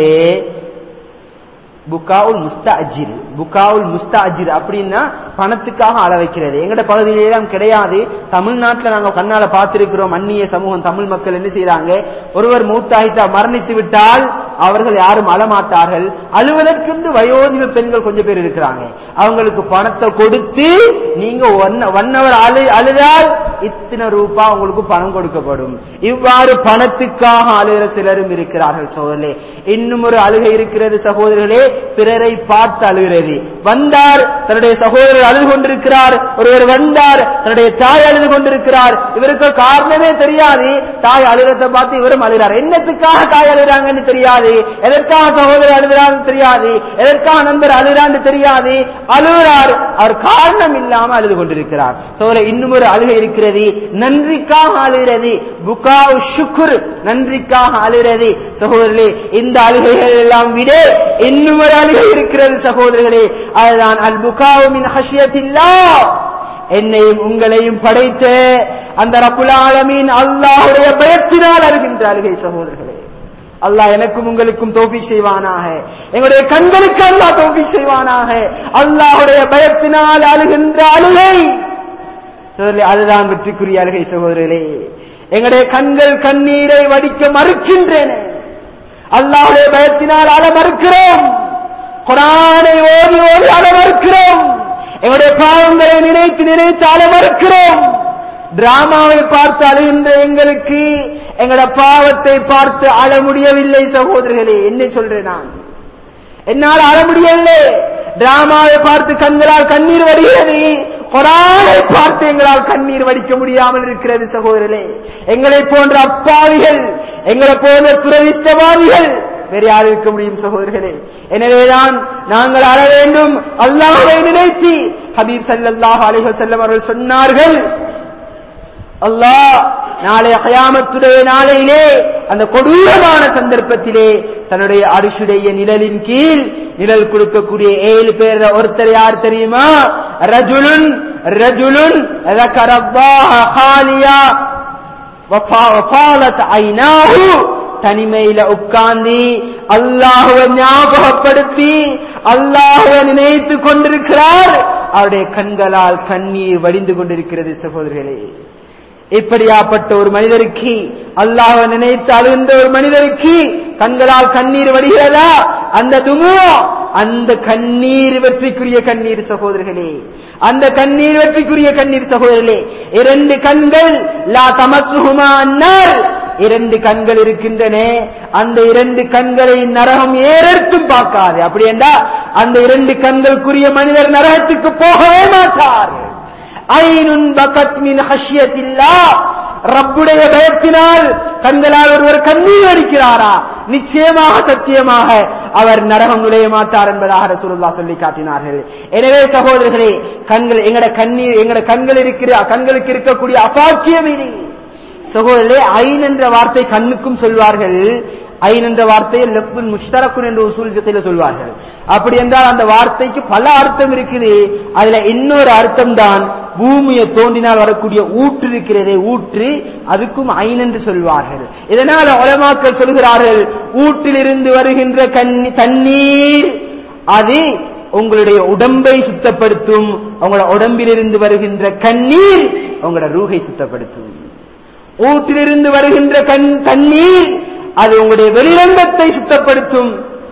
புக்காவுல் முஸ்தாஜிர் புக்காவுல் முஸ்தாஜிர் அப்படின்னா பணத்துக்காக அள வைக்கிறது எங்கட பகுதியிலாம் கிடையாது தமிழ்நாட்டில் நாங்க கண்ணால பார்த்திருக்கிறோம் அந்நிய சமூகம் தமிழ் மக்கள் என்ன செய்யறாங்க ஒருவர் மூத்தாகிட்டா மரணித்து விட்டால் அவர்கள் யாரும் அழமாட்டார்கள் அழுவதற்கென்று வயோதிக பெண்கள் கொஞ்சம் பேர் இருக்கிறாங்க அவங்களுக்கு பணத்தை கொடுத்து நீங்க ஒன் ஹவர் அழு அழுதால் இத்தனை ரூபாய் உங்களுக்கு பணம் கொடுக்கப்படும் இவ்வாறு பணத்துக்காக அழுகிற சிலரும் இருக்கிறார்கள் சோதரே இன்னும் ஒரு அழுகை இருக்கிறது சகோதரர்களே பிறரை பார்த்து அழுகிறது வந்தார் தன்னுடைய சகோதரர் அழுது கொண்டிருக்கிறார் ஒருவர் வந்தார் தன்னுடைய தாய் அழுது கொண்டிருக்கிறார் இவருக்கு காரணமே தெரியாது தாய் அழுகிறத பார்த்து இவரும் அழுகிறார் என்னத்துக்காக தாய் அழுகிறாங்கன்னு தெரியாது எதற்காக சகோதரர் அழுகிறான்னு தெரியாது எதற்காக நண்பர் அழுகிறான்னு தெரியாது அழுகிறார் அவர் காரணம் இல்லாம அழுது கொண்டிருக்கிறார் சோதர இன்னும் ஒரு அழுகை இருக்கிறது அழுகிறது நன்றிக்காக அழுகிறது புகாவு ஷுக்குர் நன்றிக்காக அழுகிறது சகோதரர்களே இந்த அழுகைகள் எல்லாம் விட இன்னும் ஒரு அழுகை இருக்கிறது சகோதரர்களே அதுதான் அல் புகாவு மின் ஹஷியத்தில்லா என்னையும் உங்களையும் படைத்த அந்த ரகுல் ஆலமீன் அல்லாஹுடைய பயத்தினால் அருகின்ற அழுகை சகோதரர்களே அல்லாஹ் எனக்கும் உங்களுக்கும் தோப்பி செய்வானாக எங்களுடைய கண்களுக்கு அல்லாஹ் தோப்பி செய்வானாக அல்லாஹுடைய பயத்தினால் அழுகின்ற அழுகை சகோதரர்களே அதுதான் வெற்றிக்குரிய அழுகை சகோதரர்களே எங்களுடைய கண்கள் கண்ணீரை வடிக்க மறுக்கின்றன அல்லாஹுடைய பயத்தினால் அழ மறுக்கிறோம் குரானை ஓதி ஓதி அழ மறுக்கிறோம் எங்களுடைய பாவங்களை நினைத்து நினைத்து அழ மறுக்கிறோம் டிராமாவை பார்த்து அழுகின்ற எங்களுக்கு எங்களோட பாவத்தை பார்த்து அழ முடியவில்லை சகோதரர்களே என்ன சொல்றேன் நான் என்னால் அழ முடியவில்லை டிராமாவை பார்த்து கண்களால் கண்ணீர் வடிகிறது குரானை பார்த்து எங்களால் கண்ணீர் வடிக்க முடியாமல் இருக்கிறது சகோதரர்களே எங்களை போன்ற அப்பாவிகள் எங்களை போன்ற துரதிஷ்டவாதிகள் வேறு யார் இருக்க முடியும் சகோதரர்களே எனவேதான் நாங்கள் அழ வேண்டும் அல்லாஹை நினைத்து ஹபீப் சல்லாஹ் அலைஹி வஸல்லம் அவர்கள் சொன்னார்கள் அல்லாஹ் நாளைய கயாமத்துடைய நாளையிலே அந்த கொடூரமான சந்தர்ப்பத்திலே தன்னுடைய அரிசுடைய நிழலின் கீழ் நிழல் கொடுக்கக்கூடிய ஏழு பேர் ஒருத்தர் யார் தெரியுமா ரஜுலுன் ரஜுலுன் ذكر الله خاليا وفالت عيناه தனிமையில உட்கார்ந்து அல்லாஹுவ ஞாபகப்படுத்தி அல்லாஹுவ நினைத்து கொண்டிருக்கிறார் அவருடைய கண்களால் கண்ணீர் வடிந்து கொண்டிருக்கிறது சகோதரர்களே இப்படியாப்பட்ட ஒரு மனிதருக்கு அல்லாஹ் நினைத்து அழுகின்ற ஒரு மனிதருக்கு கண்களால் கண்ணீர் வடிகிறதா அந்த துமுவா அந்த கண்ணீர் வெற்றிக்குரிய கண்ணீர் சகோதரர்களே அந்த கண்ணீர் வெற்றிக்குரிய கண்ணீர் சகோதரர்களே இரண்டு கண்கள் லா தமசுகுமா அன்னார் இரண்டு கண்கள் இருக்கின்றன அந்த இரண்டு கண்களை நரகம் ஏறெடுத்தும் பார்க்காது அப்படி என்றா அந்த இரண்டு கண்களுக்குரிய மனிதர் நரகத்துக்கு போகவே மாட்டார் ஐனுன் பகத் மின் ஹஷியத்தில்லா ரப்புடைய பயத்தினால் கண்களால் ஒருவர் கண்ணீர் அடிக்கிறாரா நிச்சயமாக சத்தியமாக அவர் நரகம் நுழைய மாட்டார் என்பதாக ரசூலுல்லா சொல்லி காட்டினார்கள் எனவே சகோதரர்களே கண்கள் எங்கட கண்ணீர் எங்கட கண்கள் இருக்கிற கண்களுக்கு இருக்கக்கூடிய அசாக்கியம் இது சகோதரர்களே ஐன் என்ற வார்த்தை கண்ணுக்கும் சொல்வார்கள் ஐன் என்ற வார்த்தையை லெஃப்ட் முஷ்தரக்குன் என்று உசூல் சொல்வார்கள் அப்படி என்றால் அந்த வார்த்தைக்கு பல அர்த்தம் இருக்குது அதுல இன்னொரு அர்த்தம் தான் பூமியை தோண்டினால் வரக்கூடிய ஊற்று இருக்கிறதே ஊற்று அதுக்கும் ஐன் என்று சொல்வார்கள் இதனால் உலமாக்கள் சொல்கிறார்கள் ஊற்றிலிருந்து வருகின்ற கண்ணி தண்ணீர் அது உங்களுடைய உடம்பை சுத்தப்படுத்தும் உங்களோட உடம்பிலிருந்து வருகின்ற கண்ணீர் உங்களோட ரூகை சுத்தப்படுத்தும் ஊற்றிலிருந்து வருகின்ற கண் தண்ணீர் அது உங்களுடைய வெளிரங்கத்தை சுத்தப்படுத்தும்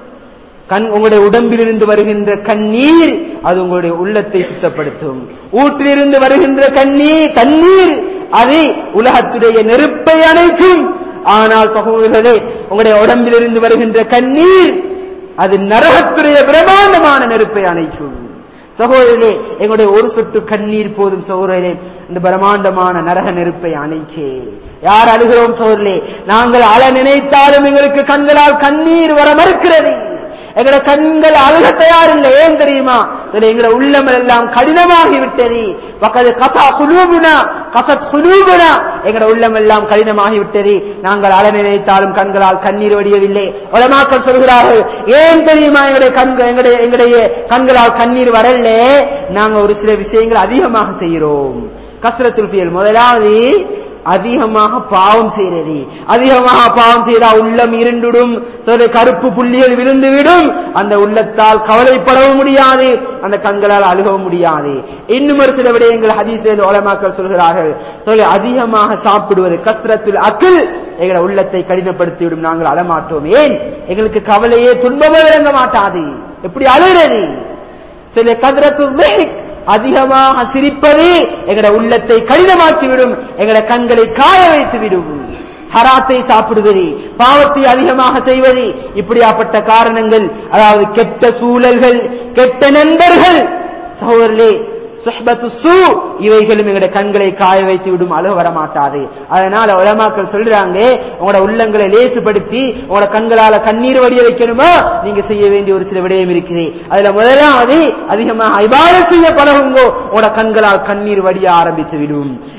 கண் உங்களுடைய உடம்பிலிருந்து வருகின்ற கண்ணீர் அது உங்களுடைய உள்ளத்தை சுத்தப்படுத்தும் ஊற்றிலிருந்து வருகின்ற கண்ணீர் தண்ணீர் அது உலகத்துடைய நெருப்பை அணைக்கும் ஆனால் சகோதரர்களே உங்களுடைய உடம்பிலிருந்து வருகின்ற கண்ணீர் அது நரகத்துடைய பிரமாண்டமான நெருப்பை அணைக்கும் சகோதரர்களே எங்களுடைய ஒரு சொட்டு கண்ணீர் போதும் சகோதரர்களே இந்த பிரமாண்டமான நரக நெருப்பை அணைக்கே யார் அழுகிறோம் சகோதரர்களே நாங்கள் அழ நினைத்தாலும் எங்களுக்கு கண்களால் கண்ணீர் வர மறுக்கிறது எங்களோட கண்கள் அழுக தயாரில்லை ஏன் தெரியுமா இதுல எங்களோட உள்ளம் எல்லாம் கடினமாகி விட்டது பக்கத்து கசா குலூபுனா கசத் குலூபுனா எங்களோட உள்ளம் எல்லாம் கடினமாகி விட்டது நாங்கள் அழ நினைத்தாலும் கண்களால் கண்ணீர் வடியவில்லை உலமாக்கள் சொல்கிறார்கள் ஏன் தெரியுமா எங்களுடைய கண்கள் எங்களுடைய எங்களுடைய கண்களால் கண்ணீர் வரல நாங்க ஒரு சில விஷயங்கள் அதிகமாக செய்கிறோம் கசரத்துல் ஃபியல் முதலாவது அதிகமாக பாவம் செய்யறது அதிகமாக பாவம் செய்தா உள்ளம் இருண்டுடும் சில கருப்பு புள்ளிகள் விழுந்துவிடும் அந்த உள்ளத்தால் கவலைப்படவும் முடியாது அந்த கண்களால் அழுகவும் முடியாது இன்னும் ஒரு சில விடயங்கள் ஹதீஸ்ல ஓலமாக்கள் சொல்கிறார்கள் சொல்லி அதிகமாக சாப்பிடுவது கஸ்ரத்துல் அக்கில் எங்களை உள்ளத்தை கடினப்படுத்திவிடும் நாங்கள் அழமாட்டோம் ஏன் எங்களுக்கு கவலையே துன்பமே விளங்க மாட்டாது எப்படி அழுகிறது சில கதிரத்து அதிகமாக சிரிப்பது எங்கட உள்ளத்தை கடினமாக்கிவிடும் எங்கட கண்களை காய வைத்து விடும் ஹராத்தை சாப்பிடுவது பாவத்தை அதிகமாக செய்வது இப்படியாப்பட்ட காரணங்கள் அதாவது கெட்ட சூழல்கள் கெட்ட நண்பர்கள் சகோதரர்களே சுஹ்பத்து சூ இவைகளும் எங்களுடைய கண்களை காய வைத்து விடும் அழகு வரமாட்டாது அதனால உலமாக்கள் சொல்றாங்க உங்களோட உள்ளங்களை லேசுபடுத்தி உங்களோட கண்களால கண்ணீர் வடிய வைக்கணுமா நீங்க செய்ய வேண்டிய ஒரு சில விடயம் இருக்குது அதுல முதலாவது அதிகமாக ஐபாத செய்ய பழகுங்கோ உங்களோட கண்களால் கண்ணீர் வடிய ஆரம்பித்து விடும்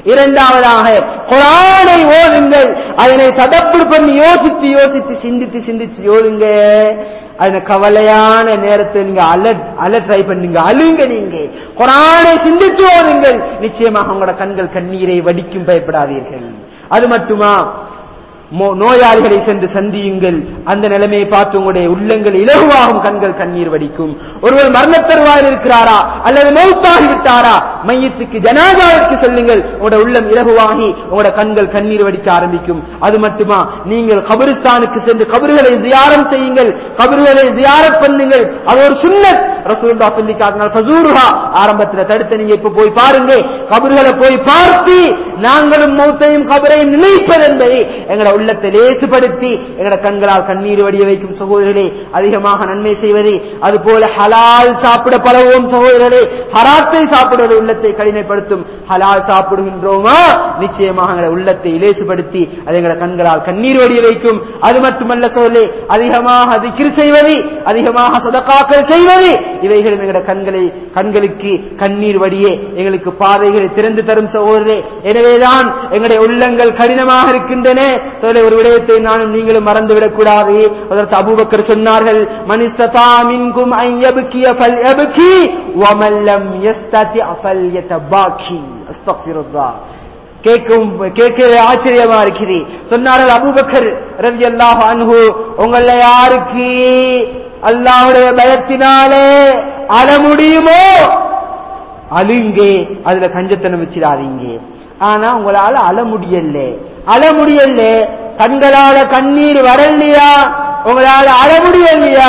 இரண்டாவதாக குரானை ஓதுங்கள் அதனை தடப்புடு பண்ணி யோசித்து யோசித்து சிந்தித்து சிந்தித்து யோதுங்க அந்த கவலையான நேரத்தில் நீங்க அல அல ட்ரை பண்ணுங்க அழுங்க நீங்க குரானை சிந்தித்து ஓதுங்கள் நிச்சயமாக உங்களோட கண்கள் கண்ணீரை வடிக்கும் பயப்படாதீர்கள் அது மட்டுமா மோ- நோயாளிகளை சென்று சந்தியுங்கள் அந்த நிலைமையை பார்த்து உங்களுடைய உள்ளங்கள் இலகுவாகும் கண்கள் கண்ணீர் வடிக்கும் ஒருவர் மரணத்தருவாயில் இருக்கிறாரா அல்லது மௌத்தாகி விட்டாரா மையத்துக்கு ஜனாதாவிற்கு செல்லுங்கள் உங்களோட உள்ளம் இலகுவாகி உங்களோட கண்கள் கண்ணீர் வடிக்க ஆரம்பிக்கும் அது மட்டுமா நீங்கள் கபிரிஸ்தானுக்கு சென்று கபறுகளை ஜியாரம் செய்யுங்கள் கபறுகளை ஜியாரத் பண்ணுங்கள் அது ஒரு சுன்னத் ரசூலுல்லா சொல்லி காட்டினார் ஃபசூருஹா ஆரம்பத்துல தடுத்து நீங்க இப்ப போய் பாருங்க கபறுகளை போய் பார்த்து நாங்களும் மௌத்தையும் கபரையும் நினைப்பது என்பதை எங்களோட உள்ளத்தை லேசுபடுத்தி எங்களோட கண்களால் கண்ணீர் வடிய வைக்கும் சகோதரர்களே அதிகமாக நன்மை செய்வது அதுபோல ஹலால் சாப்பிட பழகுவோம் சகோதரர்களே ஹராத்தை சாப்பிடுவது உள்ளத்தை கடினப்படுத்தும் ஹலால் சாப்பிடுகின்றோமா நிச்சயமாக எங்களோட உள்ளத்தை லேசுபடுத்தி அது எங்களோட கண்களால் கண்ணீர் வடிய வைக்கும் அது மட்டுமல்ல சோழே அதிகமாக திக்ர் செய்வது அதிகமாக சதகாக்கள் செய்வது இவைகளும் எங்களோட கண்களை கண்களுக்கு கண்ணீர் வடியே எங்களுக்கு பாதைகளை திறந்து தரும் சகோதரே எனவேதான் எங்களுடைய உள்ளங்கள் கடினமாக இருக்கின்றன சோழே ஒரு விடயத்தை நானும் நீங்களும் மறந்துவிடக் கூடாது அதற்கு அபூபக்கர் சொன்னார்கள் மனிஸ்ததா மின்கும் ஐ யப்கிய ஃபல் யப்கி வமல்லம் யஸ்ததி ஃபல் யதபாக்கி அஸ்தக்ஃபிருல்லாஹ் கேட்கும் கேட்கவே ஆச்சரியமா இருக்குது சொன்னார்கள் அபூபக்கர் ரலியல்லாஹு அன்ஹு உங்கள யாருக்கு அல்லாஹ்வுடைய பயத்தினாலே அழ முடியுமோ அழுங்கே அதுல கஞ்சத்தனம் வச்சிடாதீங்க ஆனா உங்களால அழ முடியல அழ முடியல கண்களால கண்ணீர் வரலையா உங்களால அழ முடியலையா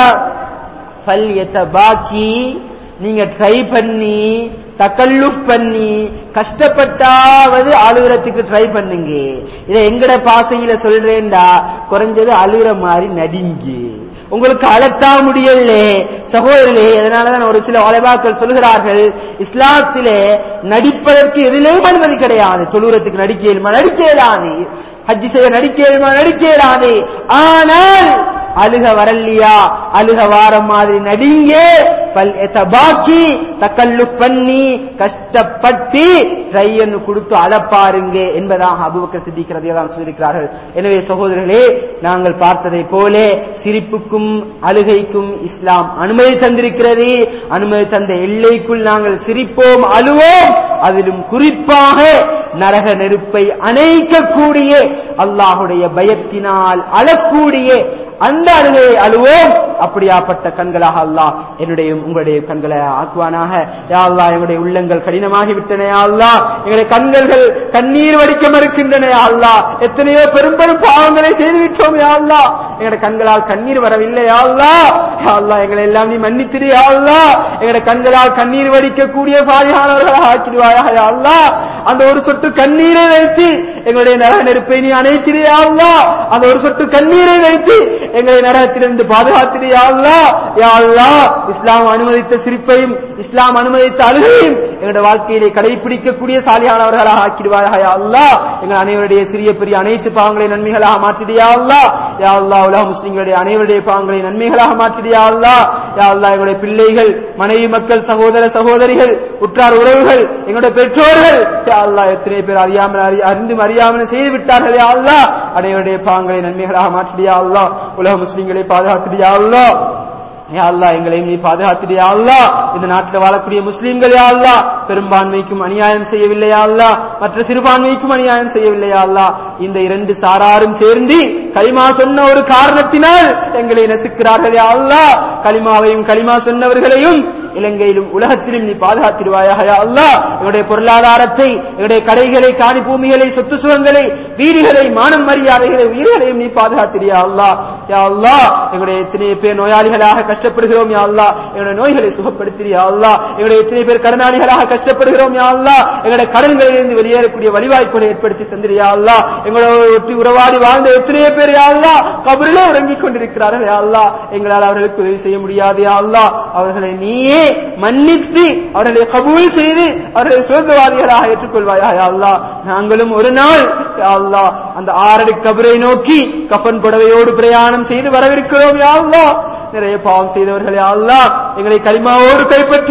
ஃபல் பாக்கி நீங்க ட்ரை பண்ணி தக்கல்லுப் பண்ணி கஷ்டப்பட்டாவது அழுகிறதுக்கு ட்ரை பண்ணுங்க இதை எங்கட பாசையில சொல்றேன்டா குறைஞ்சது அழுகிற மாதிரி நடிங்க உங்களுக்கு அழத்தா முடியல சகோதரர்களே அதனாலதான் ஒரு சில வளைவாக்கள் சொல்கிறார்கள் இஸ்லாத்திலே நடிப்பதற்கு எதிலேயும் அனுமதி கிடையாது தொழுறதுக்கு நடிக்க இயலுமா நடிக்க இயலாது ஹஜ்ஜி செய்ய நடிக்க இயலுமா நடிக்க இயலாது ஆனால் அழுக வரலையா அழுக வாரம் மாதிரி நடிங்க பல் பாக்கி தக்கல்லு பண்ணி கஷ்டப்பட்டு ட்ரையன்னு கொடுத்து அழப்பாருங்க என்பதாக அபுபக்கர் சித்திக்கிறதை தான் சொல்லியிருக்கிறார்கள் எனவே சகோதரர்களே நாங்கள் பார்த்ததை போல சிரிப்புக்கும் அழுகைக்கும் இஸ்லாம் அனுமதி தந்திருக்கிறது அனுமதி தந்த எல்லைக்குள் நாங்கள் சிரிப்போம் அழுவோம் அதிலும் குறிப்பாக நரக நெருப்பை அணைக்கக்கூடிய அல்லாஹுடைய பயத்தினால் அழக்கூடிய அந்த அழுகையை அழுவோம் அப்படியாப்பட்ட கண்களாக அல்லாஹ் என்னுடைய உங்களுடைய கண்களை ஆக்குவானாக யா அல்லாஹ் எங்களுடைய உள்ளங்கள் கடினமாகி விட்டன யா அல்லாஹ் எங்களுடைய கண்கள் கண்ணீர் வடிக்க மறுக்கின்றன யா அல்லாஹ் எத்தனையோ பெரும் பெரும் பாவங்களை செய்து விட்டோம் யா அல்லாஹ் எங்களுடைய கண்களால் கண்ணீர் வரவில்லை யா அல்லாஹ் யா அல்லாஹ் எங்களை எல்லாம் நீ மன்னித்திரு யா அல்லாஹ் எங்களுடைய கண்களால் கண்ணீர் வடிக்கக்கூடிய சாதியானவர்களாக ஆக்கிடுவாயாக யா அல்லாஹ் அந்த ஒரு சொட்டு கண்ணீரை வைத்து எங்களுடைய நரக நெருப்பை நீ அணைத்திரு யா அல்லாஹ் அந்த ஒரு சொட்டு கண்ணீரை வைத்து எங்களை நரகத்திலிருந்து பாதுகாத்திரு யா அல்லாஹ் யா அல்லாஹ் இஸ்லாம் அனுமதித்த சிரிப்பையும் இஸ்லாம் அனுமதித்த அழுகையும் எங்களுடைய வாழ்க்கையிலே கடைபிடிக்கக்கூடிய சாலியானவர்களாக ஆக்கிடுவாயாக யா அல்லாஹ் எங்கள் அனைவருடைய சிறிய பெரிய அனைத்து பாவங்களை நன்மைகளாக மாற்றிடியா அல்லாஹ் யா அல்லாஹ் உலக முஸ்லிம்களுடைய அனைவருடைய பாவங்களை நன்மைகளாக மாற்றிடியா அல்லாஹ் யா அல்லாஹ் எங்களுடைய பிள்ளைகள் மனைவி மக்கள் சகோதர சகோதரிகள் உற்றார் உறவுகள் எங்களுடைய பெற்றோர்கள் யா அல்லாஹ் எத்தனை பேர் அறியாமல் அறி- அறிந்தும் அறியாமல் செய்து விட்டார்கள் யா அல்லாஹ் அனைவருடைய பாவங்களை நன்மைகளாக மாற்றிடியா அல்லாஹ் உலக முஸ்லிம்களை பாதுகாத்துடியா அல்லாஹ் யா அல்லாஹ் எங்களை நீ பாதுகாத்துடியா அல்லாஹ் இந்த நாட்டில் வாழக்கூடிய முஸ்லிம்கள் யா அல்லாஹ் பெரும்பான்மைக்கும் அநியாயம் செய்யவில்லையா அல்லாஹ் மற்ற சிறுபான்மைக்கும் அநியாயம் செய்யவில்லையா அல்லாஹ் இந்த இரண்டு சாராரும் சேர்ந்து கலிமா சொன்ன ஒரு காரணத்தினால் எங்களை நசுக்கிறார்கள் யா அல்லாஹ் கலிமாவையும் கலிமா சொன்னவர்களையும் இலங்கையிலும் உலகத்திலும் நீ பாதுகாத்திடுவாயாக யா அல்லாஹ் எங்களுடைய பொருளாதாரத்தை எங்களுடைய கடைகளை காணி பூமிகளை சொத்து சுகங்களை வீடுகளை மானம் மரியாதைகளை உயிர்களையும் நீ பாதுகாத்திரியா அல்லாஹ் யா அல்லாஹ் எங்களுடைய எத்தனை பேர் நோயாளிகளாக கஷ்டப்படுகிறோம் யா அல்லாஹ் எங்களுடைய நோய்களை சுகப்படுத்தியா அல்லாஹ் எங்களுடைய எத்தனை பேர் கடனாளிகளாக கஷ்டப்படுகிறோம் யா அல்லாஹ் எங்களுடைய கடன்களிலிருந்து வெளியேறக்கூடிய வழிவாய்ப்புகளை ஏற்படுத்தி தந்திரியா அல்லாஹ் எங்களோட ஒட்டி உறவாடி வாழ்ந்த எத்தனையோ பேர் யா அல்லாஹ் கபரிலே உறங்கிக் கொண்டிருக்கிறார்கள் யா அல்லாஹ் எங்களால் அவர்களுக்கு உதவி செய்ய முடியாது யா அல்லாஹ் அவர்களை நீயே மன்னித்து அவர்களை கபூல் செய்து அவர்களை சுவர்க்கவாதிகளாக ஏற்றுக்கொள்வாயா யா அல்லாஹ் நாங்களும் ஒரு நாள் யா அல்லாஹ் அந்த ஆறடி கபரை நோக்கி கஃன் புடவையோடு பிரயாணம் செய்து வரவிருக்கிறோம் யா அல்லாஹ் நிறைய பாவம் செய்தவர்களே அல்லாஹ் எங்களை கலிமாவோடு கைப்பற்றி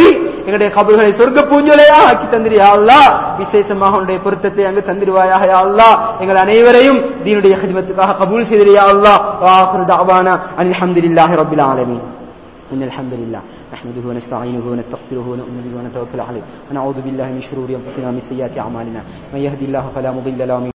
எங்களுடைய கபர்களை சொர்க்க பூஞ்சொலையா ஆக்கி தந்திரியா அல்லா விசேஷமாக உன்னுடைய பொருத்தத்தை அங்கு தந்திருவாயாக யா அல்லா எங்கள் அனைவரையும் தீனுடைய ஹிதமத்துக்காக கபூல் செய்திரியா அல்லா வாஹிரு தஅவானா அனில் ஹம்துலில்லாஹி ரப்பில் ஆலமீன் إن الحمد لله نحمده ونستعينه ونستغفره ونؤمن به ونتوكل عليه ونعوذ بالله من شرور أنفسنا ومن سيئات أعمالنا من يهدي الله فلا مضل له ومن